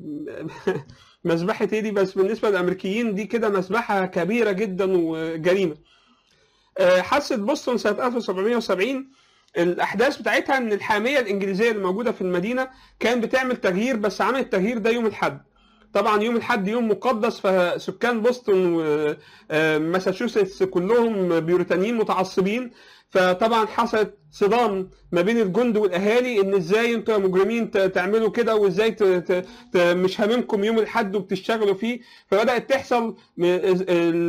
مذبحه ايه دي بس بالنسبه للامريكيين دي كده مذبحه كبيره جدا وجريمه آه، حادثه بوسطن سنه 1770 الاحداث بتاعتها ان الحاميه الانجليزيه اللي موجوده في المدينه كان بتعمل تغيير بس عمل التغيير ده يوم الاحد طبعا يوم الاحد يوم مقدس فسكان بوسطن وماساتشوستس كلهم بيوريتانيين متعصبين فطبعا حصلت صدام ما بين الجند والاهالي ان ازاي انتوا يا مجرمين ت- تعملوا كده وازاي ت- ت- ت- مش هاممكم يوم الاحد وبتشتغلوا فيه فبدات تحصل م- ال-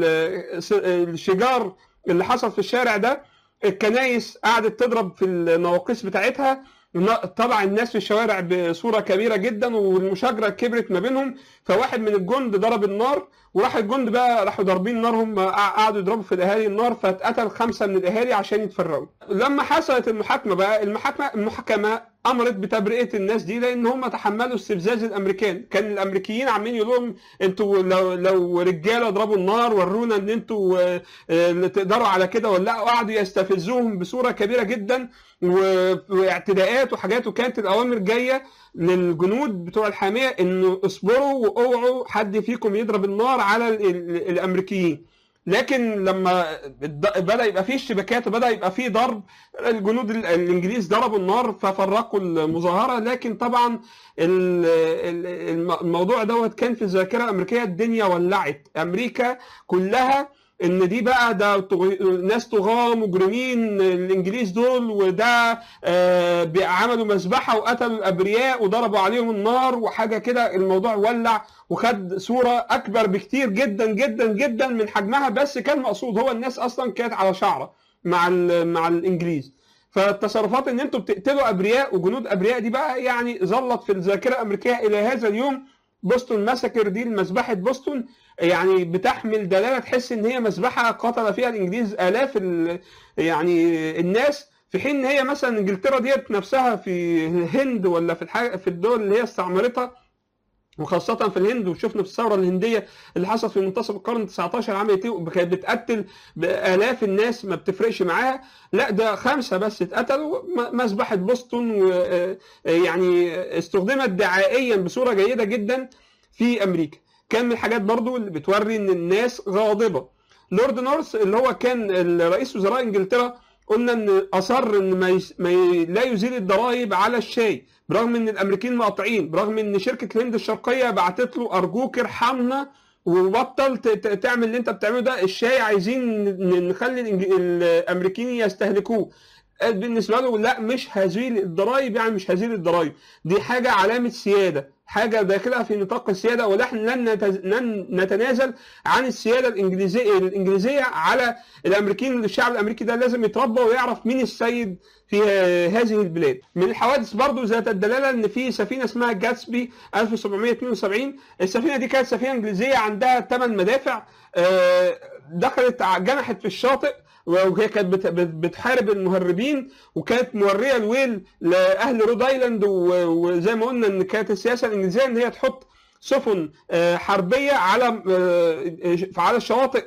ال- الشجار اللي حصل في الشارع ده الكنايس قعدت تضرب في النواقيس بتاعتها طبعا الناس في الشوارع بصوره كبيره جدا والمشاجره كبرت ما بينهم فواحد من الجند ضرب النار وراح الجند بقى راحوا ضاربين نار هم قعدوا يضربوا في الاهالي النار فاتقتل خمسه من الاهالي عشان يتفرقوا لما حصلت المحاكمه بقى المحاكمه المحكمه امرت بتبرئه الناس دي لان هم تحملوا استفزاز الامريكان كان الامريكيين عمالين يقولوا لهم انتوا لو لو رجاله اضربوا النار ورونا ان انتوا آه، آه، تقدروا على كده ولا لا وقعدوا يستفزوهم بصوره كبيره جدا و- واعتداءات وحاجات وكانت الاوامر جايه للجنود بتوع الحاميه انه اصبروا واوعوا حد فيكم يضرب النار على ال- ال- الامريكيين لكن لما الد- بدا يبقى فيه اشتباكات وبدا يبقى فيه ضرب الجنود ال- الانجليز ضربوا النار ففرقوا المظاهره لكن طبعا ال- ال- الم- الموضوع دوت كان في الذاكره الامريكيه الدنيا ولعت امريكا كلها ان دي بقى ده طغ- ناس طغاة مجرمين الانجليز دول وده آه، بي- عملوا مذبحه وقتلوا الابرياء وضربوا عليهم النار وحاجه كده الموضوع ولع وخد صوره اكبر بكتير جدا جدا جدا من حجمها بس كان مقصود هو الناس اصلا كانت على شعره مع ال- مع الانجليز فالتصرفات ان انتوا بتقتلوا ابرياء وجنود ابرياء دي بقى يعني ظلت في الذاكره الامريكيه الى هذا اليوم بوسطن ماسكر دي مذبحه بوسطن يعني بتحمل دلاله تحس ان هي مذبحه قتل فيها الانجليز الاف ال- يعني الناس في حين ان هي مثلا انجلترا ديت نفسها في الهند ولا في الحاجة في الدول اللي هي استعمرتها وخاصة في الهند وشفنا في الثورة الهندية اللي حصلت في منتصف القرن 19 عملت ايه كانت بتقتل بآلاف الناس ما بتفرقش معاها لا ده خمسة بس اتقتلوا م- مذبحة بوسطن ويعني استخدمت دعائيا بصورة جيدة جدا في أمريكا كان من الحاجات برضو اللي بتوري ان الناس غاضبة لورد نورث اللي هو كان رئيس وزراء انجلترا قلنا ان اصر ان ما, يس... ما ي... لا يزيل الضرائب على الشاي برغم ان الامريكان مقاطعين برغم ان شركه الهند الشرقيه بعتت له ارجوك ارحمنا وبطل ت... ت- تعمل اللي انت بتعمله ده الشاي عايزين ن- نخلي الإنج... الامريكان يستهلكوه قال بالنسبه له لا مش هزيل الضرائب يعني مش هزيل الضرائب دي حاجه علامه سياده حاجه داخلها في نطاق السياده ونحن لن نتز- لن نتنازل عن السياده الانجليزيه الانجليزيه على الامريكيين الشعب الامريكي ده لازم يتربى ويعرف مين السيد في هذه البلاد من الحوادث برضو ذات الدلاله ان في سفينه اسمها جاتسبي 1772 السفينه دي كانت سفينه انجليزيه عندها 8 مدافع آه، دخلت ع- جنحت في الشاطئ وهي كانت بت- بت- بتحارب المهربين وكانت موريه الويل لاهل رود ايلاند و- وزي ما قلنا ان كانت السياسه الانجليزيه ان هي تحط سفن آه، حربيه على آه، على الشواطئ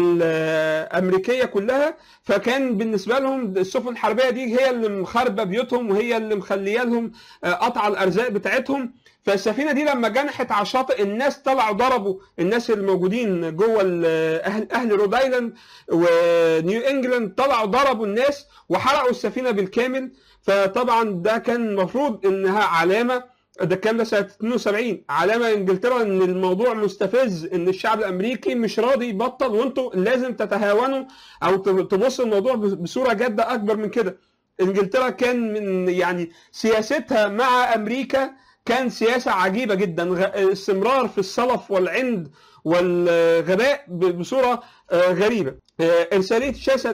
الامريكيه كلها فكان بالنسبه لهم السفن الحربيه دي هي اللي مخربه بيوتهم وهي اللي مخليه لهم آه، قطع الارزاق بتاعتهم فالسفينه دي لما جنحت على الشاطئ الناس طلعوا ضربوا الناس الموجودين جوه ال- اهل اهل رود ايلاند ونيو انجلاند طلعوا ضربوا الناس وحرقوا السفينه بالكامل فطبعا ده كان المفروض انها علامه ده الكلام ده سنه 72 علامه انجلترا ان الموضوع مستفز ان الشعب الامريكي مش راضي يبطل وانتوا لازم تتهاونوا او تبصوا الموضوع بصوره جاده اكبر من كده انجلترا كان من يعني سياستها مع امريكا كان سياسه عجيبه جدا استمرار في الصلف والعند والغباء بصوره غريبه ارساليه الشاه سنه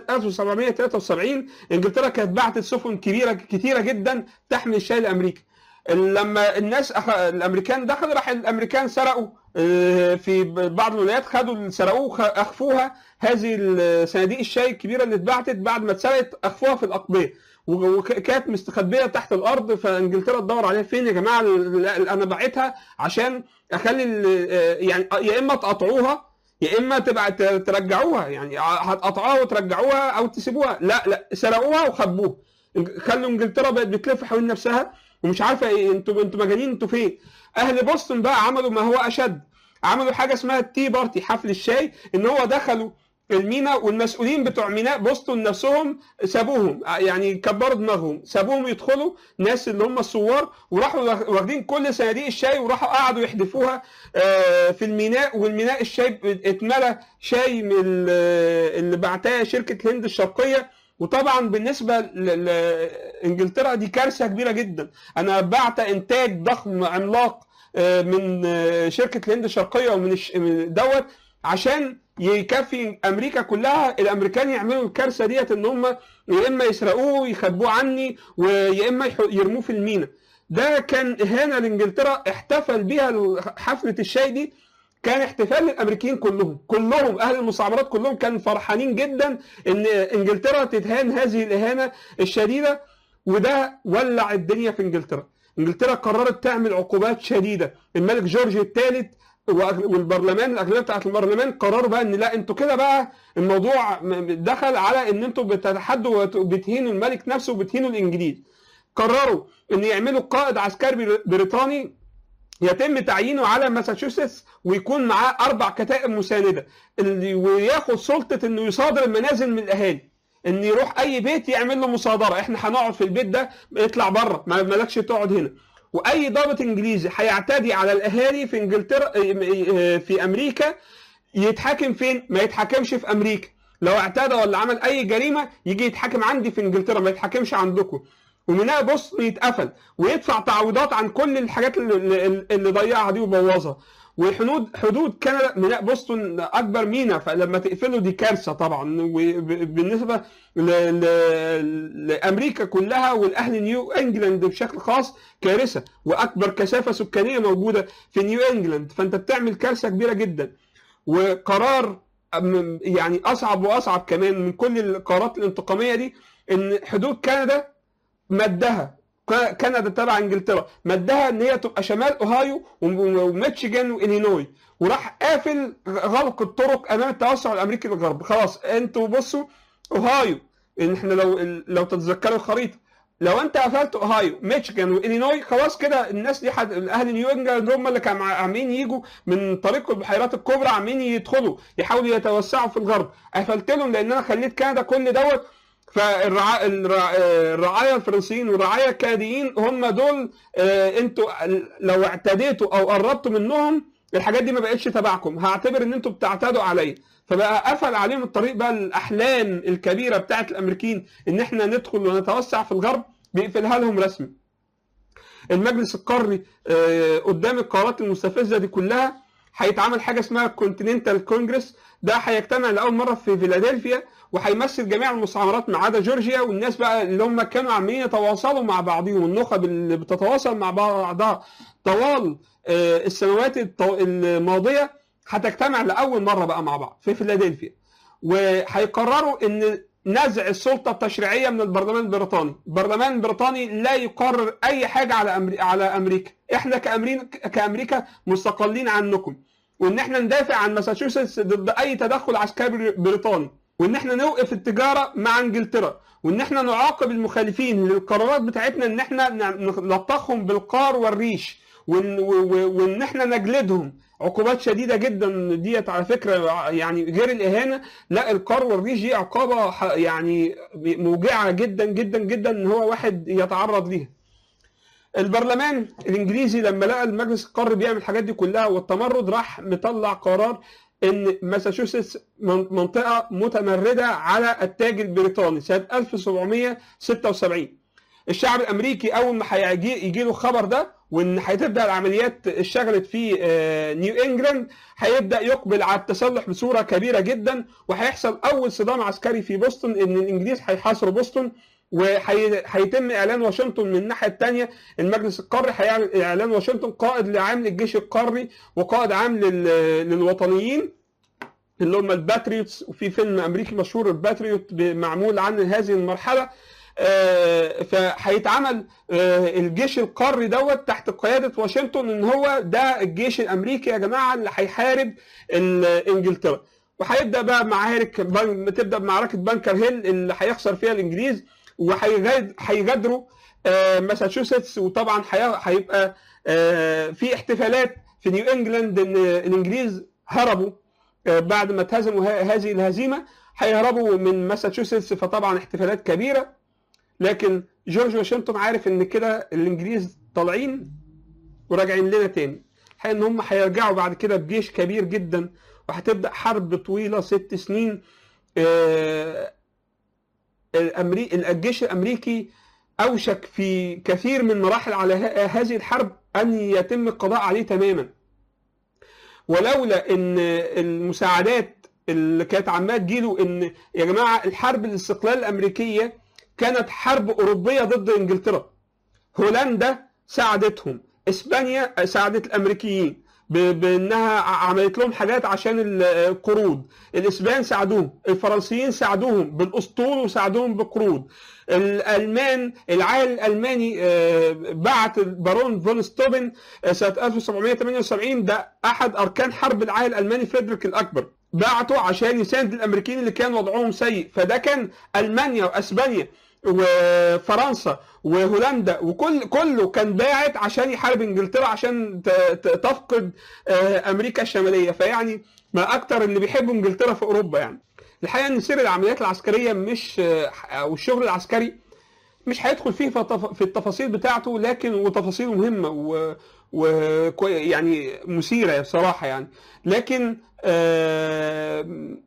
1773 انجلترا كانت بعتت سفن كبيره كتيره جدا تحمل الشاي الامريكي لما الناس أخ... الامريكان دخلوا راح الامريكان سرقوا في بعض الولايات خدوا سرقوه اخفوها هذه صناديق الشاي الكبيره اللي اتبعتت بعد ما اتسرقت اخفوها في الاقبيه وكانت مستخبيه تحت الارض فانجلترا تدور عليها فين يا جماعه انا باعتها عشان اخلي يعني يا اما تقطعوها يا اما تبقى ترجعوها يعني هتقطعوها وترجعوها او تسيبوها لا لا سرقوها وخبوها خلوا انجلترا بقت بتلف حوالين نفسها ومش عارفه ايه انتوا انتوا مجانين انتوا فين اهل بوسطن بقى عملوا ما هو اشد عملوا حاجه اسمها التي بارتي حفل الشاي ان هو دخلوا الميناء والمسؤولين بتوع ميناء بوسطن نفسهم سابوهم يعني كبروا دماغهم سابوهم يدخلوا ناس اللي هم الثوار وراحوا واخدين كل صناديق الشاي وراحوا قعدوا يحدفوها في الميناء والميناء الشاي اتملى شاي من اللي بعتها شركه الهند الشرقيه وطبعا بالنسبه لانجلترا دي كارثه كبيره جدا انا بعت انتاج ضخم عملاق من شركه الهند الشرقيه ومن دوت عشان يكفي امريكا كلها الامريكان يعملوا الكارثه ديت ان هم يا اما يسرقوه يخبوه عني ويا اما يرموه في المينا ده كان اهانه لانجلترا احتفل بيها حفله الشاي دي كان احتفال للامريكيين كلهم كلهم اهل المستعمرات كلهم كانوا فرحانين جدا ان انجلترا تتهان هذه الاهانه الشديده وده ولع الدنيا في انجلترا انجلترا قررت تعمل عقوبات شديده الملك جورج الثالث والبرلمان الاغلبيه بتاعت البرلمان قرروا بقى ان لا انتوا كده بقى الموضوع دخل على ان انتوا بتتحدوا وبتهينوا الملك نفسه وبتهينوا الانجليز قرروا ان يعملوا قائد عسكري بريطاني يتم تعيينه على ماساتشوستس ويكون معاه اربع كتائب مسانده وياخد سلطه انه يصادر المنازل من الاهالي ان يروح اي بيت يعمل له مصادره احنا هنقعد في البيت ده اطلع بره ما مالكش تقعد هنا واي ضابط انجليزي هيعتدي على الاهالي في انجلترا في امريكا يتحاكم فين ما يتحاكمش في امريكا لو اعتدى ولا عمل اي جريمه يجي يتحاكم عندي في انجلترا ما يتحاكمش عندكم ومنها بص يتقفل ويدفع تعويضات عن كل الحاجات اللي, اللي ضيعها دي وبوظها وحدود حدود كندا ميناء بوسطن اكبر مينا فلما تقفله دي كارثه طبعا وبالنسبه ل... ل... لامريكا كلها والاهل نيو انجلاند بشكل خاص كارثه واكبر كثافه سكانيه موجوده في نيو انجلاند فانت بتعمل كارثه كبيره جدا وقرار يعني اصعب واصعب كمان من كل القرارات الانتقاميه دي ان حدود كندا مدها كندا تبع انجلترا مدها ان هي تبقى شمال اوهايو وميتشيجان والينوي وراح قافل غلق الطرق امام التوسع الامريكي للغرب خلاص انتوا بصوا اوهايو ان احنا لو لو تتذكروا الخريطه لو انت قفلت اوهايو ميتشيجان والينوي خلاص كده الناس دي حد اهل نيو انجلاند هم اللي كانوا عاملين يجوا من طريق البحيرات الكبرى عاملين يدخلوا يحاولوا يتوسعوا في الغرب قفلت لهم لان انا خليت كندا كل دوت فالرعايا الفرنسيين والرعايا الكنديين هم دول انتوا لو اعتديتوا او قربتوا منهم الحاجات دي ما بقتش تبعكم هعتبر ان انتوا بتعتدوا عليا فبقى قفل عليهم الطريق بقى الاحلام الكبيره بتاعت الامريكيين ان احنا ندخل ونتوسع في الغرب بيقفلها لهم رسمي المجلس القاري قدام القرارات المستفزه دي كلها هيتعمل حاجه اسمها كونتيننتال كونجرس ده هيجتمع لاول مره في فيلادلفيا وهيمثل جميع المستعمرات ما عدا جورجيا والناس بقى اللي هم كانوا عمالين يتواصلوا مع بعضهم النخب اللي بتتواصل مع بعضها طوال السنوات الماضيه هتجتمع لاول مره بقى مع بعض في فيلادلفيا وهيقرروا ان نزع السلطه التشريعيه من البرلمان البريطاني، البرلمان البريطاني لا يقرر اي حاجه على أمري... على امريكا، احنا كامريكا كامريكا مستقلين عنكم، وان احنا ندافع عن ماساتشوستس ضد اي تدخل عسكري بريطاني، وان احنا نوقف التجاره مع انجلترا، وان احنا نعاقب المخالفين للقرارات بتاعتنا ان احنا نلطخهم بالقار والريش، وان, وإن احنا نجلدهم عقوبات شديده جدا ديت على فكره يعني غير الاهانه لا القار والريش دي عقابه يعني موجعه جدا جدا جدا ان هو واحد يتعرض ليها. البرلمان الانجليزي لما لقى المجلس القاري بيعمل الحاجات دي كلها والتمرد راح مطلع قرار ان ماساتشوستس من- منطقه متمرده على التاج البريطاني سنه 1776 الشعب الامريكي اول ما هيجي يجي له الخبر ده وان هتبدا العمليات اشتغلت في آه، نيو انجلاند هيبدا يقبل على التسلح بصوره كبيره جدا وهيحصل اول صدام عسكري في بوسطن ان الانجليز هيحاصروا بوسطن وهيتم اعلان واشنطن من الناحيه الثانيه المجلس القاري هيعلن اعلان واشنطن قائد لعام للجيش القاري وقائد عام لل- للوطنيين اللي هم الباتريوتس وفي فيلم امريكي مشهور الباتريوت معمول عن هذه المرحله آه، فهيتعمل آه، الجيش القاري دوت تحت قياده واشنطن ان هو ده الجيش الامريكي يا جماعه اللي هيحارب ال- انجلترا وهيبدا بقى معارك بن- تبدا بمعركه بانكر هيل اللي هيخسر فيها الانجليز وهيغادروا آه، ماساتشوستس وطبعا هي- هيبقى آه، في احتفالات في نيو انجلاند ان الانجليز هربوا آه، بعد ما اتهزموا ه- هذه الهزيمه هيهربوا من ماساتشوستس فطبعا احتفالات كبيره لكن جورج واشنطن عارف ان كده الانجليز طالعين وراجعين لنا تاني الحقيقه ان هم هيرجعوا بعد كده بجيش كبير جدا وهتبدا حرب طويله ست سنين آه، الأمري... الجيش الامريكي اوشك في كثير من مراحل على ه- هذه الحرب ان يتم القضاء عليه تماما ولولا ان المساعدات اللي كانت عماله تجيله ان يا جماعه الحرب الاستقلال الامريكيه كانت حرب اوروبيه ضد انجلترا هولندا ساعدتهم اسبانيا ساعدت الامريكيين ب- بانها ع- عملت لهم حاجات عشان ال- القروض الاسبان ساعدوهم الفرنسيين ساعدوهم بالاسطول وساعدوهم بقروض الالمان العائل الالماني آه، بعت البارون فون ستوبن آه، سنه 1778 ده احد اركان حرب العائل الالماني فريدريك الاكبر بعته عشان يساند الامريكيين اللي كان وضعهم سيء فده كان المانيا واسبانيا وفرنسا وهولندا وكل كله كان باعت عشان يحارب انجلترا عشان ت- ت- تفقد آه، امريكا الشماليه فيعني ما اكتر اللي بيحبوا انجلترا في اوروبا يعني الحقيقه ان سير العمليات العسكريه مش آه، او الشغل العسكري مش هيدخل فيه في التف- في التفاصيل بتاعته لكن وتفاصيله مهمه و, و كوي- يعني مثيره بصراحه يعني لكن آه،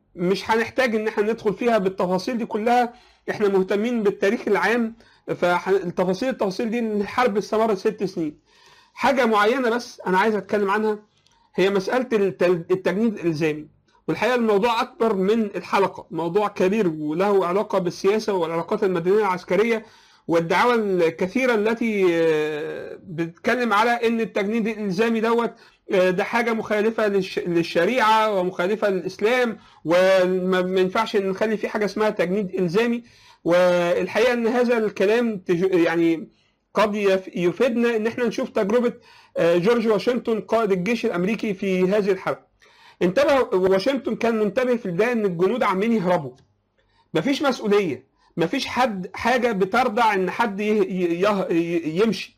مش هنحتاج ان احنا ندخل فيها بالتفاصيل دي كلها احنا مهتمين بالتاريخ العام فالتفاصيل التفاصيل دي ان الحرب استمرت ست سنين حاجه معينه بس انا عايز اتكلم عنها هي مساله التل- التجنيد الالزامي والحقيقه الموضوع اكبر من الحلقه موضوع كبير وله علاقه بالسياسه والعلاقات المدنيه العسكريه والدعاوى الكثيره التي آه، بتتكلم على ان التجنيد الالزامي دوت آه، ده حاجه مخالفه للش- للشريعه ومخالفه للاسلام وما ما ينفعش ان نخلي في حاجه اسمها تجنيد الزامي والحقيقه ان هذا الكلام تج- يعني قد يف- يفيدنا ان احنا نشوف تجربه آه، جورج واشنطن قائد الجيش الامريكي في هذه الحرب. انتبه واشنطن كان منتبه في البدايه ان الجنود عمالين يهربوا. مفيش مسؤوليه، مفيش حد حاجه بترضع ان حد ي- ي- يه- يمشي.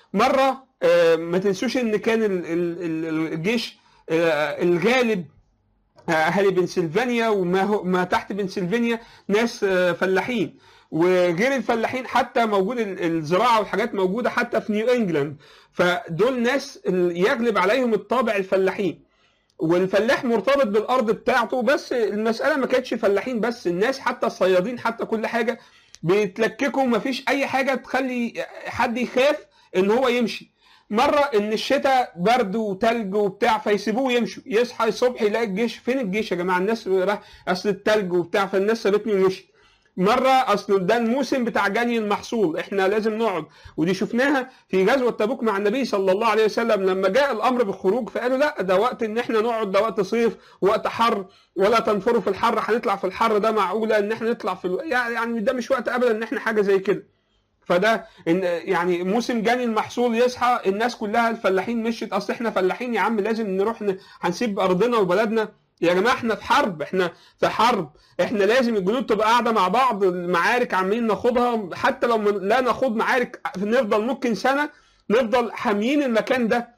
مره آه، ما تنسوش ان كان ال- ال- ال- الجيش آه، الغالب آه، اهالي بنسلفانيا وما هو ما تحت بنسلفانيا ناس آه، فلاحين وغير الفلاحين حتى موجود ال- الزراعه والحاجات موجوده حتى في نيو انجلاند فدول ناس ال- يغلب عليهم الطابع الفلاحين والفلاح مرتبط بالارض بتاعته بس المساله ما كانتش فلاحين بس الناس حتى الصيادين حتى كل حاجه بيتلككوا مفيش اي حاجه تخلي حد يخاف ان هو يمشي مره ان الشتاء برد وتلج وبتاع فيسيبوه يمشوا يصحى الصبح يلاقي الجيش فين الجيش يا جماعه الناس راح اصل التلج وبتاع فالناس سابتني ومشيت مره اصل ده الموسم بتاع جني المحصول احنا لازم نقعد ودي شفناها في غزوه تبوك مع النبي صلى الله عليه وسلم لما جاء الامر بالخروج فقالوا لا ده وقت ان احنا نقعد ده وقت صيف وقت حر ولا تنفروا في الحر هنطلع في الحر ده معقوله ان احنا نطلع في الو... يعني ده مش وقت ابدا ان احنا حاجه زي كده فده إن يعني موسم جني المحصول يصحى الناس كلها الفلاحين مشيت اصل احنا فلاحين يا عم لازم نروح ن... هنسيب ارضنا وبلدنا يا جماعه احنا في حرب احنا في حرب احنا لازم الجنود تبقى قاعده مع بعض المعارك عمالين ناخدها حتى لو من- لا ناخد معارك نفضل ممكن سنه نفضل حاميين المكان ده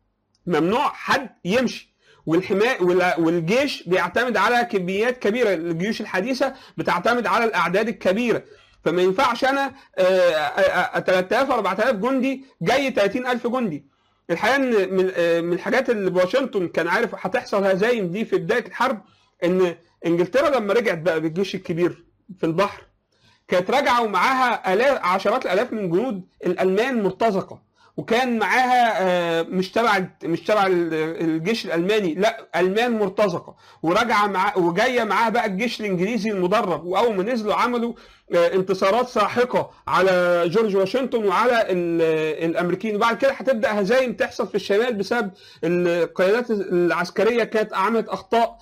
ممنوع حد يمشي والحماية وال- والجيش بيعتمد على كميات كبيره الجيوش الحديثه بتعتمد على الاعداد الكبيره فما ينفعش انا آه، آه، آه، 3000 4000 جندي جاي 30000 جندي الحقيقه ان من آه، من الحاجات اللي واشنطن كان عارف هتحصل هزايم دي في بدايه الحرب ان انجلترا لما رجعت بقى بالجيش الكبير في البحر كانت راجعه ومعاها الاف عشرات الالاف من جنود الالمان مرتزقه وكان معاها آه، مش تبع مش تبع ال- الجيش الالماني لا المان مرتزقه وراجعه مع وجايه معاها بقى الجيش الانجليزي المدرب واول ما نزلوا عملوا آه، انتصارات ساحقه على جورج واشنطن وعلى ال- الامريكيين وبعد كده هتبدا هزايم تحصل في الشمال بسبب القيادات العسكريه كانت عملت اخطاء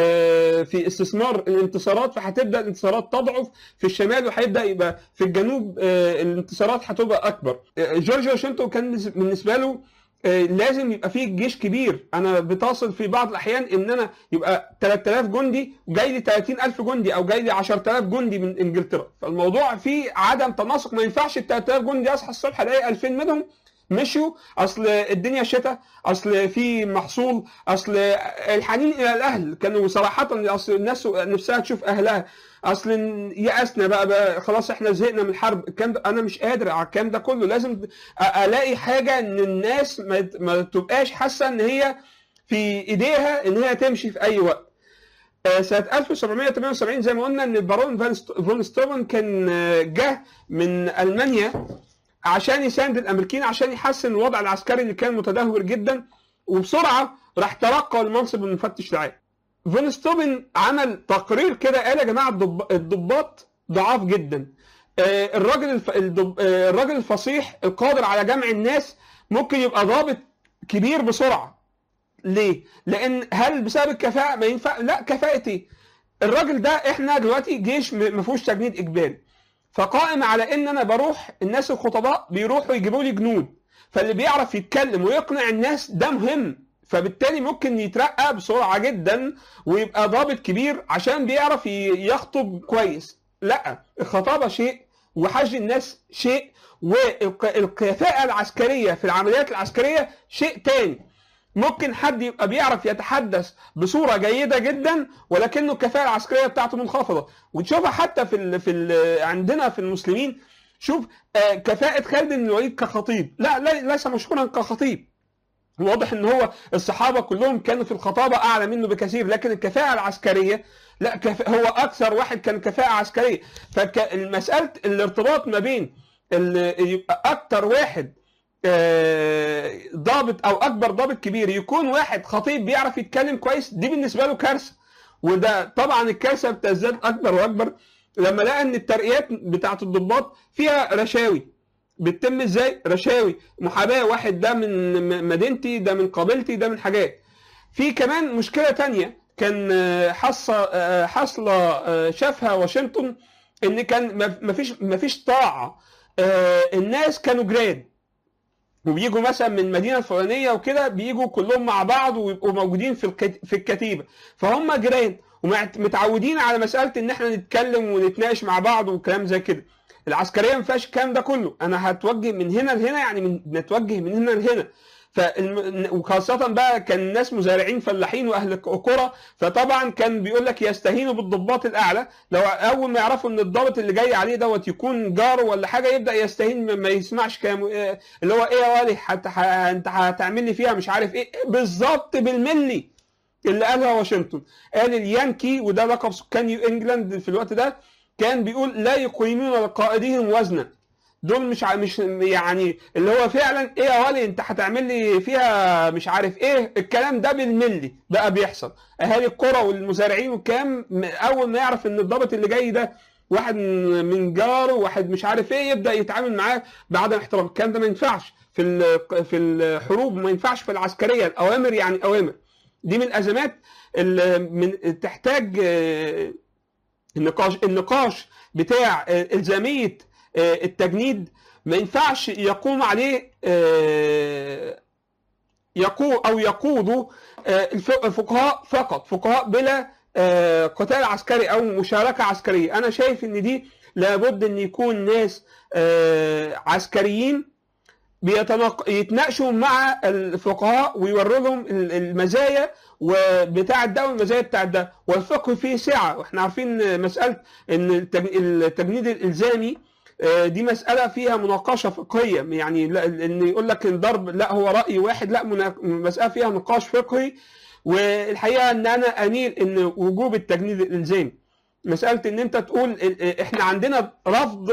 آه، في استثمار الانتصارات فهتبدا الانتصارات تضعف في الشمال وهيبدا يبقى في الجنوب آه، الانتصارات هتبقى اكبر آه، جورج واشنطن كان بالنسبه له آه، لازم يبقى فيه جيش كبير انا بتصل في بعض الاحيان ان انا يبقى 3000 جندي وجاي لي 30000 جندي او جاي لي 10000 جندي من انجلترا فالموضوع فيه عدم تناسق ما ينفعش ال 3000 جندي اصحى الصبح الاقي 2000 منهم مشوا اصل الدنيا شتاء اصل في محصول اصل الحنين الى الاهل كانوا صراحه اصل الناس نفسها تشوف اهلها اصل يأسنا بقى, بقى خلاص احنا زهقنا من الحرب الكلام ده انا مش قادر على الكلام ده كله لازم أ- الاقي حاجه ان الناس ما, ما تبقاش حاسه ان هي في ايديها ان هي تمشي في اي وقت آه، سنة 1778 زي ما قلنا ان البارون فان ست- فون ستوفن كان آه، جه من المانيا عشان يساند الامريكان عشان يحسن الوضع العسكري اللي كان متدهور جدا وبسرعه راح ترقى لمنصب المفتش العام. فون ستوفن عمل تقرير كده قال يا جماعه الضب- الضباط ضعاف جدا. آه، الراجل الف... الضب... آه، الراجل الفصيح القادر على جمع الناس ممكن يبقى ضابط كبير بسرعه. ليه؟ لان هل بسبب الكفاءه ما ينفع؟ لا كفاءتي الراجل ده احنا دلوقتي جيش م- ما فيهوش تجنيد اجباري. فقائم على ان انا بروح الناس الخطباء بيروحوا يجيبوا لي جنود فاللي بيعرف يتكلم ويقنع الناس ده مهم فبالتالي ممكن يترقى بسرعه جدا ويبقى ضابط كبير عشان بيعرف ي- يخطب كويس لا الخطابه شيء وحج الناس شيء والكفاءه العسكريه في العمليات العسكريه شيء تاني ممكن حد يبقى بيعرف يتحدث بصوره جيده جدا ولكنه الكفاءه العسكريه بتاعته منخفضه وتشوفها حتى في ال في ال عندنا في المسلمين شوف آه، كفاءه خالد بن الوليد كخطيب لا لا ليس مشهورا كخطيب واضح ان هو الصحابه كلهم كانوا في الخطابه اعلى منه بكثير لكن الكفاءه العسكريه لا كف... هو اكثر واحد كان كفاءه عسكريه فمساله الارتباط ما بين ال... يبقى اكثر واحد آه، ضابط او اكبر ضابط كبير يكون واحد خطيب بيعرف يتكلم كويس دي بالنسبه له كارثه وده طبعا الكارثه بتزداد اكبر واكبر لما لقى ان الترقيات بتاعه الضباط فيها رشاوي بتتم ازاي رشاوي محاباه واحد ده من م- مدينتي ده من قبيلتي ده من حاجات في كمان مشكله تانية كان آه، حصه آه، حاصله آه، شافها واشنطن ان كان ما- مفيش مفيش طاعه آه، الناس كانوا جراد وبيجوا مثلا من المدينه الفلانيه وكده بيجوا كلهم مع بعض ويبقوا موجودين في الكت- في الكتيبه فهم جيران ومتعودين على مساله ان احنا نتكلم ونتناقش مع بعض وكلام زي كده العسكريه ما فيهاش الكلام ده كله انا هتوجه من هنا لهنا يعني من نتوجه من هنا لهنا فالم... وخاصة بقى كان ناس مزارعين فلاحين واهل قرى فطبعا كان بيقول لك يستهينوا بالضباط الاعلى لو اول ما يعرفوا ان الضابط اللي جاي عليه دوت يكون جاره ولا حاجه يبدا يستهين ما- ما يسمعش كلام إيه اللي هو ايه يا ولي حت... ح... انت هتعمل لي فيها مش عارف ايه بالظبط بالملي اللي قالها واشنطن قال اليانكي وده لقب سكان نيو انجلاند في الوقت ده كان بيقول لا يقيمون لقائدهم وزنا دول مش ع- مش يعني اللي هو فعلا ايه يا ولي انت هتعمل لي فيها مش عارف ايه الكلام ده بالملي بقى بيحصل اهالي القرى والمزارعين والكلام م- اول ما يعرف ان الضابط اللي جاي ده واحد من من جاره واحد مش عارف ايه يبدا يتعامل معاه بعدم احترام الكلام ده ما ينفعش في ال- في الحروب ما ينفعش في العسكريه الاوامر يعني اوامر دي من الازمات اللي من تحتاج آه، النقاش النقاش بتاع آه، الزاميه آه، التجنيد ما ينفعش يقوم عليه آه، يقو او يقودوا آه، الف- الفقهاء فقط فقهاء بلا آه، قتال عسكري او مشاركه عسكريه انا شايف ان دي لابد ان يكون ناس آه، عسكريين بيتناق... يتناقشوا مع الفقهاء ويوروا لهم ال- المزايا وبتاع ده والمزايا بتاع ده والفقه فيه سعه واحنا عارفين مساله ان التج- التجنيد الالزامي آه، دي مساله فيها مناقشه فقهيه يعني لا- ان يقول لك الضرب لا هو راي واحد لا منا- مساله فيها نقاش فقهي والحقيقه ان انا اميل ان وجوب التجنيد الالزامي مساله ان انت تقول ال- احنا عندنا رفض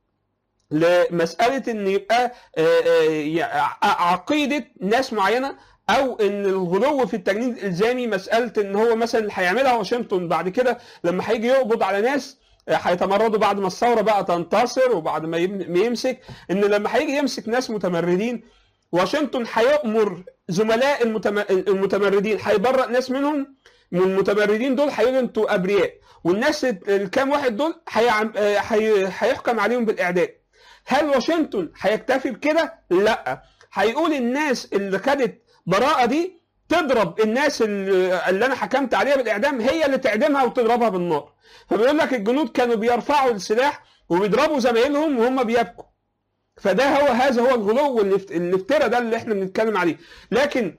لمساله ان يبقى آه، آه، يع- عقيده ناس معينه او ان الغلو في التجنيد الالزامي مساله ان هو مثلا اللي هيعملها واشنطن بعد كده لما هيجي يقبض على ناس آه، هيتمردوا بعد ما الثوره بقى تنتصر وبعد ما يم- ما يمسك ان لما هيجي يمسك ناس متمردين واشنطن هيأمر زملاء المتم- المتمردين هيبرأ ناس منهم من المتمردين دول هيقولوا انتوا ابرياء والناس الكام واحد دول هيعم- آه، هي- هيحكم عليهم بالاعدام هل واشنطن هيكتفي بكده؟ لا هيقول الناس اللي خدت براءة دي تضرب الناس اللي, اللي انا حكمت عليها بالاعدام هي اللي تعدمها وتضربها بالنار فبيقول لك الجنود كانوا بيرفعوا السلاح وبيضربوا زمايلهم وهم بيبكوا فده هو هذا هو الغلو والافت- الافتراء ده اللي احنا بنتكلم عليه لكن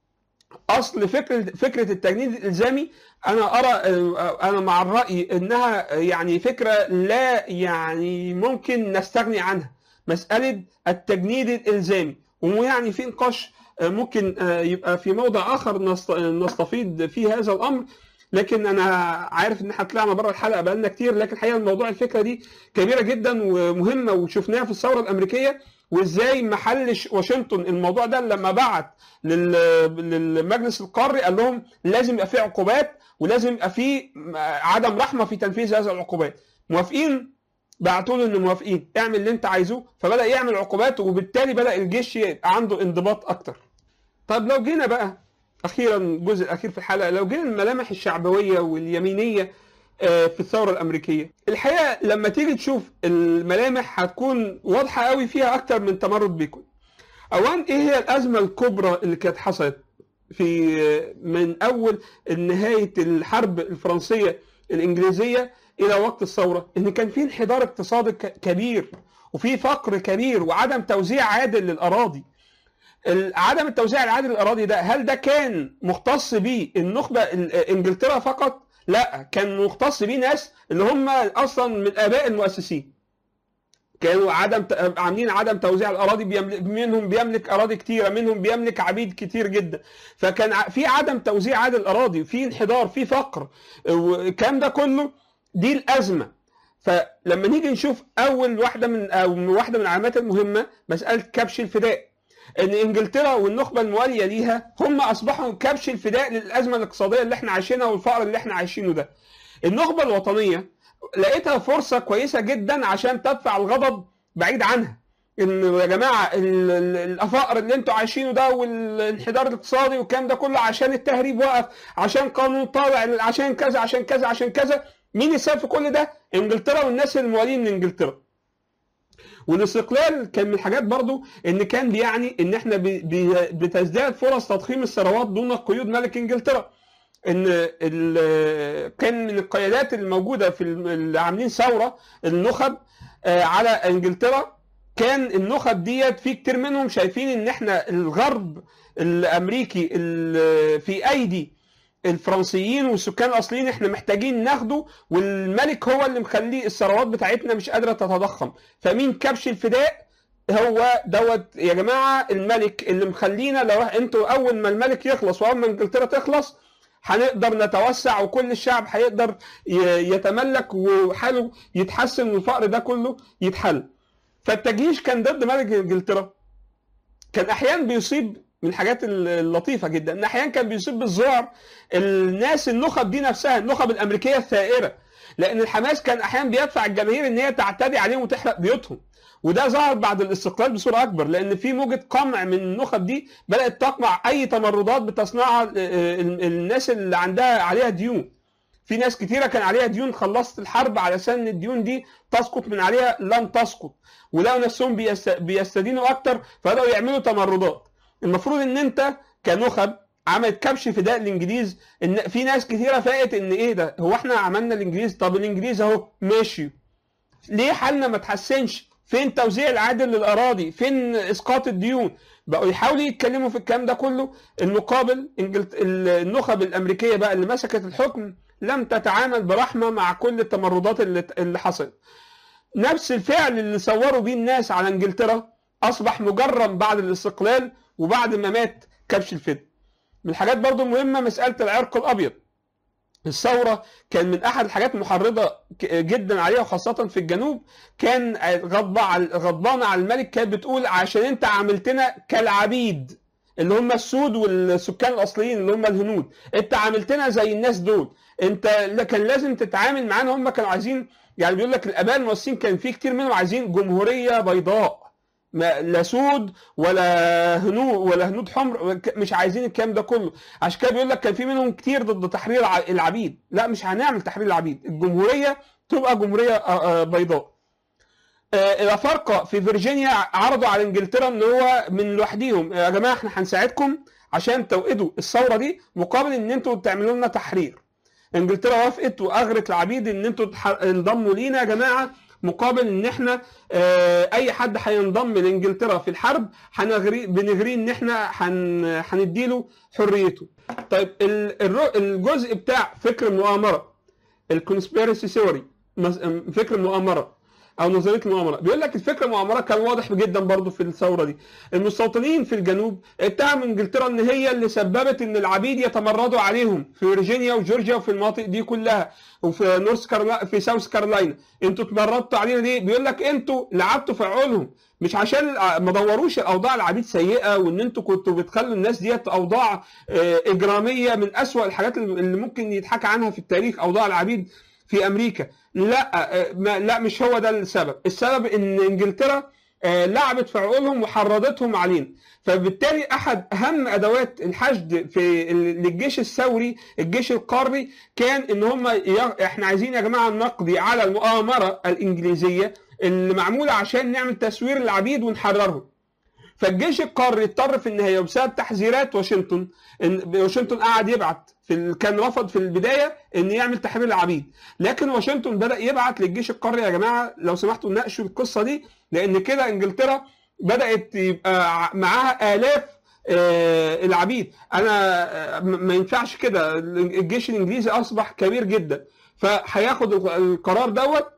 اصل فكره فكره التجنيد الالزامي انا ارى انا مع الراي انها يعني فكره لا يعني ممكن نستغني عنها مساله التجنيد الالزامي ويعني في نقاش ممكن يبقى في موضع اخر نست- نستفيد فيه هذا الامر لكن انا عارف ان احنا طلعنا بره الحلقه بقالنا كتير لكن الحقيقه الموضوع الفكره دي كبيره جدا ومهمه وشفناها في الثوره الامريكيه وازاي ما حلش واشنطن الموضوع ده لما بعت لل- للمجلس القاري قال لهم لازم يبقى في عقوبات ولازم يبقى في عدم رحمه في تنفيذ هذه العقوبات موافقين بعتوا له ان موافقين اعمل اللي انت عايزه فبدا يعمل عقوبات وبالتالي بدا الجيش يبقى عنده انضباط اكتر طب لو جينا بقى اخيرا الجزء الاخير في الحلقه لو جينا الملامح الشعبويه واليمينيه آه، في الثوره الامريكيه الحقيقه لما تيجي تشوف الملامح هتكون واضحه قوي فيها اكتر من تمرد بيكون اولا ايه هي الازمه الكبرى اللي كانت حصلت في من اول نهايه الحرب الفرنسيه الانجليزيه الى وقت الثوره ان كان في انحدار اقتصادي ك- كبير وفي فقر كبير وعدم توزيع عادل للاراضي ال- عدم التوزيع العادل للاراضي ده هل ده كان مختص بيه النخبه ال- انجلترا فقط لا كان مختص بيه ناس اللي هم اصلا من اباء المؤسسين كانوا عدم ت- عاملين عدم توزيع الاراضي بيملك منهم بيملك اراضي كتيره منهم بيملك عبيد كتير جدا فكان ع- في عدم توزيع عادل الاراضي في انحدار في فقر والكلام ده كله دي الازمه فلما نيجي نشوف اول واحده من او واحده من العلامات المهمه مساله كبش الفداء ان انجلترا والنخبه المواليه ليها هم اصبحوا كبش الفداء للازمه الاقتصاديه اللي احنا عايشينها والفقر اللي احنا عايشينه ده النخبه الوطنيه لقيتها فرصه كويسه جدا عشان تدفع الغضب بعيد عنها ان يا جماعه ال- ال- الفقر اللي انتوا عايشينه ده والانحدار الاقتصادي والكلام ده كله عشان التهريب وقف عشان قانون طالع عشان كذا عشان كذا عشان كذا مين السبب في كل ده؟ انجلترا والناس الموالين من انجلترا. والاستقلال كان من الحاجات برضو ان كان بيعني ان احنا بي- بي- بتزداد فرص تضخيم الثروات دون قيود ملك انجلترا. ان ال- كان من القيادات الموجوده في ال- اللي عاملين ثوره النخب آه، على انجلترا كان النخب ديت في كتير منهم شايفين ان احنا الغرب الامريكي ال- في ايدي الفرنسيين والسكان الاصليين احنا محتاجين ناخده والملك هو اللي مخليه الثروات بتاعتنا مش قادره تتضخم فمين كبش الفداء هو دوت يا جماعه الملك اللي مخلينا لو انتوا اول ما الملك يخلص واول ما انجلترا تخلص هنقدر نتوسع وكل الشعب هيقدر ي- يتملك وحاله يتحسن والفقر ده كله يتحل فالتجيش كان ضد ملك انجلترا كان احيانا بيصيب من الحاجات اللطيفه جدا ان احيانا كان بيصيب بالذعر الناس النخب دي نفسها النخب الامريكيه الثائره لان الحماس كان احيانا بيدفع الجماهير ان هي تعتدي عليهم وتحرق بيوتهم وده ظهر بعد الاستقلال بصوره اكبر لان في موجه قمع من النخب دي بدات تقمع اي تمردات بتصنعها ال- ال- الناس اللي عندها عليها ديون في ناس كتيرة كان عليها ديون خلصت الحرب على ان الديون دي تسقط من عليها لم تسقط ولقوا نفسهم بيست- بيستدينوا اكتر فبداوا يعملوا تمردات المفروض ان انت كنخب عملت كبش فداء الانجليز ان في ناس كتيره فاقت ان ايه ده هو احنا عملنا الانجليز طب الانجليز اهو ماشي ليه حالنا ما تحسنش فين توزيع العادل للاراضي فين اسقاط الديون بقوا يحاولوا يتكلموا في الكلام ده كله المقابل إنجلت... النخب الامريكيه بقى اللي مسكت الحكم لم تتعامل برحمه مع كل التمردات اللي اللي حصلت نفس الفعل اللي صوروا بيه الناس على انجلترا اصبح مجرم بعد الاستقلال وبعد ما مات كبش الفدا من الحاجات برضو المهمه مساله العرق الابيض الثوره كان من احد الحاجات المحرضه جدا عليها وخاصه في الجنوب كان غضبانه على الملك كانت بتقول عشان انت عاملتنا كالعبيد اللي هم السود والسكان الاصليين اللي هم الهنود انت عاملتنا زي الناس دول انت كان لازم تتعامل معانا هم كانوا عايزين يعني بيقول لك الاباء المؤسسين كان في كتير منهم عايزين جمهوريه بيضاء لا سود ولا هنود ولا هنود حمر مش عايزين الكلام ده كله عشان كده بيقول لك كان في منهم كتير ضد تحرير العبيد لا مش هنعمل تحرير العبيد الجمهوريه تبقى جمهوريه بيضاء الافارقه في فيرجينيا عرضوا على انجلترا ان هو من لوحديهم يا جماعه احنا هنساعدكم عشان توقدوا الثوره دي مقابل ان انتوا تعملوا لنا تحرير انجلترا وافقت واغرت العبيد ان انتوا انضموا لينا يا جماعه مقابل ان احنا اه اي حد هينضم لانجلترا في الحرب هنغري بنغريه ان احنا هنديله حريته. طيب الجزء بتاع فكر المؤامره الكونسبيرسي ثيوري فكر المؤامره او نظريه المؤامره بيقول لك الفكره المؤامره كان واضح جدا برضو في الثوره دي المستوطنين في الجنوب اتهموا انجلترا ان هي اللي سببت ان العبيد يتمردوا عليهم في فيرجينيا وجورجيا وفي المناطق دي كلها وفي نورث كارلا في ساوث كارولاينا انتوا اتمردتوا علينا ليه بيقول لك انتوا لعبتوا في عقولهم مش عشان ما دوروش الاوضاع العبيد سيئه وان انتوا كنتوا بتخلوا الناس ديت اوضاع اجراميه من اسوأ الحاجات اللي ممكن يتحكى عنها في التاريخ اوضاع العبيد في امريكا لا لا مش هو ده السبب السبب ان انجلترا لعبت في عقولهم وحرضتهم علينا فبالتالي احد اهم ادوات الحشد في للجيش الثوري الجيش القاري كان ان هم احنا عايزين يا جماعه نقضي على المؤامره الانجليزيه اللي معموله عشان نعمل تسوير العبيد ونحررهم فالجيش القاري اضطر في النهايه بسبب تحذيرات واشنطن ان واشنطن قعد يبعت في ال... كان رفض في البدايه ان يعمل تحرير العبيد لكن واشنطن بدا يبعت للجيش القاري يا جماعه لو سمحتوا ناقشوا القصه دي لان كده انجلترا بدات يبقى معاها الاف آه العبيد انا ما ينفعش كده الجيش الانجليزي اصبح كبير جدا فهياخد القرار دوت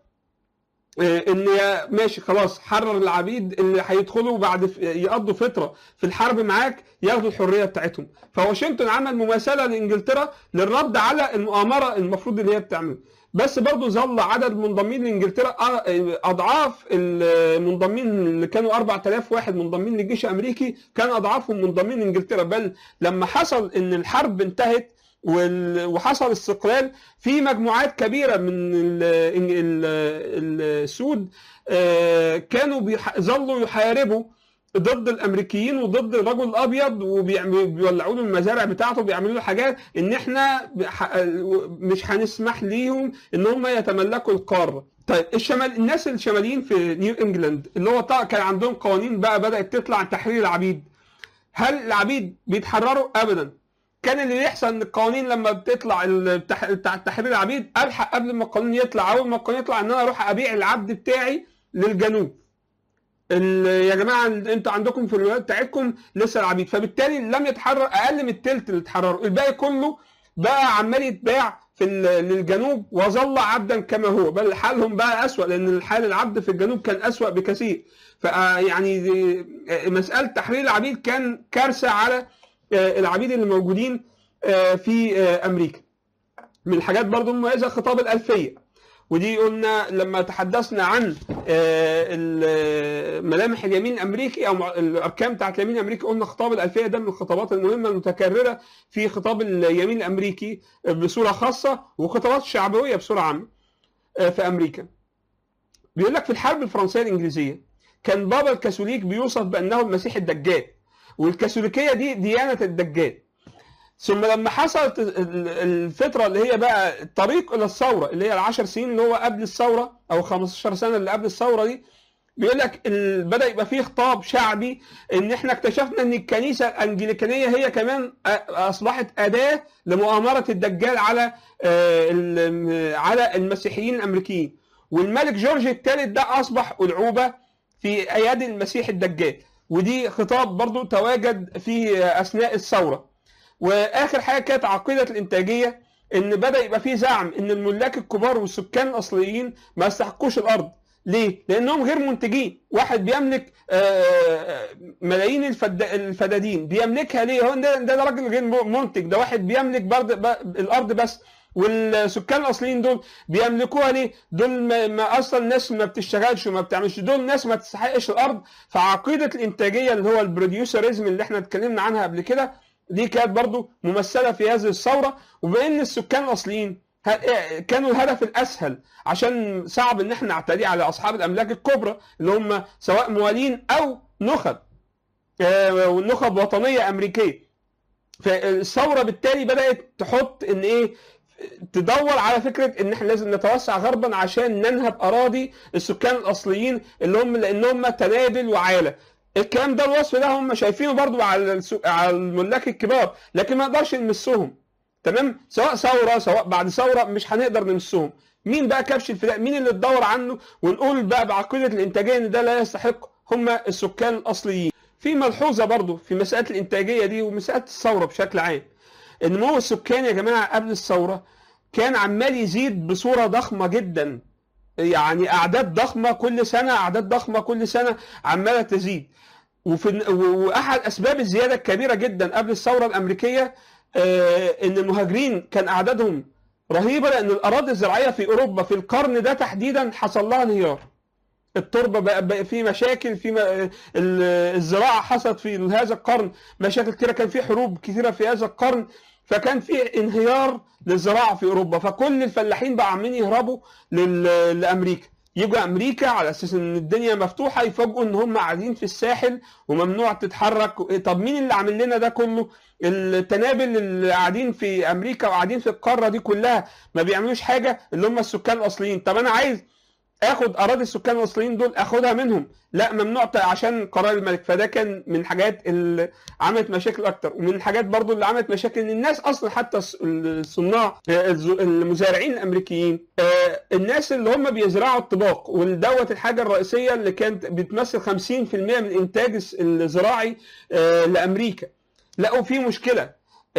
ان ماشي خلاص حرر العبيد اللي هيدخلوا بعد يقضوا فتره في الحرب معاك ياخدوا الحريه بتاعتهم فواشنطن عمل مماثله لانجلترا للرد على المؤامره المفروض اللي هي بتعمله بس برضه ظل عدد المنضمين لانجلترا اضعاف المنضمين اللي كانوا 4000 واحد منضمين للجيش الامريكي كان اضعافهم منضمين لانجلترا بل لما حصل ان الحرب انتهت وحصل استقلال في مجموعات كبيره من السود كانوا ظلوا يحاربوا ضد الامريكيين وضد الرجل الابيض وبيولعوا له المزارع بتاعته وبيعملوا له حاجات ان احنا مش هنسمح ليهم ان هم يتملكوا القاره طيب الشمال الناس الشماليين في نيو انجلاند اللي هو كان عندهم قوانين بقى بدات تطلع عن تحرير العبيد هل العبيد بيتحرروا ابدا كان اللي يحصل ان القوانين لما بتطلع بتاع تحرير العبيد الحق قبل ما القانون يطلع اول ما القانون يطلع ان انا اروح ابيع العبد بتاعي للجنوب يا جماعه انتوا عندكم في الولايات بتاعتكم لسه العبيد فبالتالي لم يتحرر اقل من الثلث اللي اتحرروا الباقي كله بقى عمال يتباع في للجنوب وظل عبدا كما هو بل حالهم بقى اسوأ لان حال العبد في الجنوب كان اسوأ بكثير فيعني مساله تحرير العبيد كان كارثه على العبيد اللي موجودين في امريكا من الحاجات برضو المميزه خطاب الالفيه ودي قلنا لما تحدثنا عن ملامح اليمين الامريكي او الاركان بتاعت اليمين الامريكي قلنا خطاب الالفيه ده من الخطابات المهمه المتكرره في خطاب اليمين الامريكي بصوره خاصه وخطابات الشعبويه بصوره عامه في امريكا. بيقول لك في الحرب الفرنسيه الانجليزيه كان بابا الكاثوليك بيوصف بانه المسيح الدجال والكاثوليكيه دي ديانه الدجال. ثم لما حصلت الفتره اللي هي بقى الطريق الى الثوره اللي هي العشر سنين اللي هو قبل الثوره او 15 سنه اللي قبل الثوره دي بيقول لك بدا يبقى فيه خطاب شعبي ان احنا اكتشفنا ان الكنيسه الانجليكانيه هي كمان اصبحت اداه لمؤامره الدجال على على المسيحيين الامريكيين والملك جورج الثالث ده اصبح العوبه في ايادي المسيح الدجال ودي خطاب برضو تواجد في اثناء الثوره واخر حاجه كانت عقيده الانتاجيه ان بدا يبقى في زعم ان الملاك الكبار والسكان الاصليين ما يستحقوش الارض ليه؟ لانهم غير منتجين، واحد بيملك آه، ملايين الفد... الفدادين بيملكها ليه؟ هو ده ده راجل غير منتج، ده واحد بيملك برضه ب... الارض بس والسكان الاصليين دول بيملكوها ليه؟ دول ما, ما اصلا ناس ما بتشتغلش وما بتعملش دول ناس ما تستحقش الارض فعقيده الانتاجيه اللي هو البروديوسرزم اللي احنا اتكلمنا عنها قبل كده دي كانت برضو ممثله في هذه الثوره وبان السكان الاصليين كانوا الهدف الاسهل عشان صعب ان احنا نعتدي على اصحاب الاملاك الكبرى اللي هم سواء موالين او نخب نخب وطنيه امريكيه فالثوره بالتالي بدات تحط ان ايه تدور على فكره ان احنا لازم نتوسع غربا عشان ننهب اراضي السكان الاصليين اللي هم لان هم تنابل وعاله الكلام ده الوصف ده هم شايفينه برضو على على الملاك الكبار لكن ما نقدرش نمسهم تمام سواء ثوره سواء بعد ثوره مش هنقدر نمسهم مين بقى كبش الفداء مين اللي تدور عنه ونقول بقى بعقيده الانتاجيه ان ده لا يستحق هم السكان الاصليين في ملحوظه برضو في مساله الانتاجيه دي ومساله الثوره بشكل عام النمو السكاني يا جماعه قبل الثوره كان عمال يزيد بصوره ضخمه جدا يعني اعداد ضخمه كل سنه اعداد ضخمه كل سنه عماله تزيد وفي واحد اسباب الزياده الكبيره جدا قبل الثوره الامريكيه ان المهاجرين كان اعدادهم رهيبه لان الاراضي الزراعيه في اوروبا في القرن ده تحديدا حصل لها انهيار التربه بقى, بقى في مشاكل في الزراعه حصلت في هذا القرن مشاكل كتيره كان في حروب كثيره في هذا القرن فكان في انهيار للزراعه في اوروبا فكل الفلاحين بقى عمالين يهربوا لامريكا يجوا امريكا على اساس ان الدنيا مفتوحه يفاجئوا ان هم قاعدين في الساحل وممنوع تتحرك طب مين اللي عامل لنا ده كله التنابل اللي قاعدين في امريكا وقاعدين في القاره دي كلها ما بيعملوش حاجه اللي هم السكان الاصليين طب انا عايز اخد اراضي السكان الاصليين دول اخدها منهم لا ممنوع عشان قرار الملك فده كان من الحاجات اللي عملت مشاكل اكتر ومن الحاجات برضو اللي عملت مشاكل ان الناس اصلا حتى الصناع المزارعين الامريكيين الناس اللي هم بيزرعوا الطباق ودوت الحاجه الرئيسيه اللي كانت بتمثل 50% من الانتاج الزراعي لامريكا لقوا في مشكله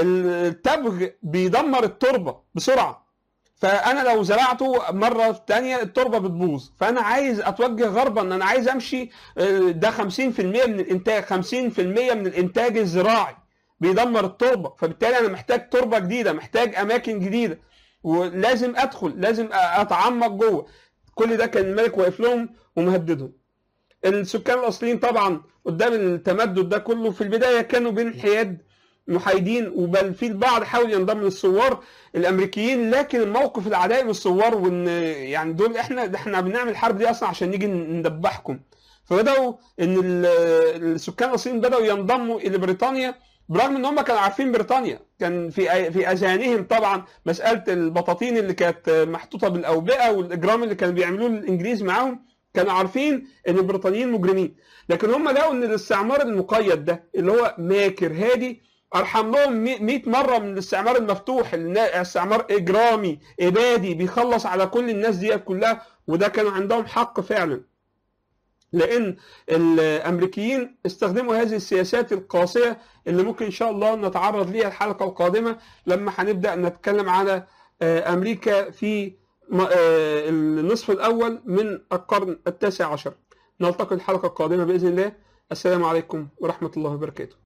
التبغ بيدمر التربه بسرعه فانا لو زرعته مره ثانيه التربه بتبوظ فانا عايز اتوجه غربا انا عايز امشي ده 50% من الانتاج 50% من الانتاج الزراعي بيدمر التربه فبالتالي انا محتاج تربه جديده محتاج اماكن جديده ولازم ادخل لازم اتعمق جوه كل ده كان الملك واقف لهم ومهددهم السكان الاصليين طبعا قدام التمدد ده كله في البدايه كانوا بين الحياد محايدين وبل في البعض حاول ينضم للثوار الامريكيين لكن الموقف العدائي من الثوار وان يعني دول احنا احنا بنعمل الحرب دي اصلا عشان نيجي ندبحكم فبداوا ان السكان الاصليين بداوا ينضموا الى بريطانيا برغم ان هم كانوا عارفين بريطانيا كان في في اذهانهم طبعا مساله البطاطين اللي كانت محطوطه بالاوبئه والاجرام اللي كانوا بيعملوه الانجليز معاهم كانوا عارفين ان البريطانيين مجرمين لكن هم لقوا ان الاستعمار المقيد ده اللي هو ماكر هادي ارحم لهم 100 مره من الاستعمار المفتوح استعمار اجرامي ابادي بيخلص على كل الناس دي كلها وده كانوا عندهم حق فعلا لان الامريكيين استخدموا هذه السياسات القاسيه اللي ممكن ان شاء الله نتعرض ليها الحلقه القادمه لما هنبدا نتكلم على امريكا في النصف الاول من القرن التاسع عشر نلتقي الحلقه القادمه باذن الله السلام عليكم ورحمه الله وبركاته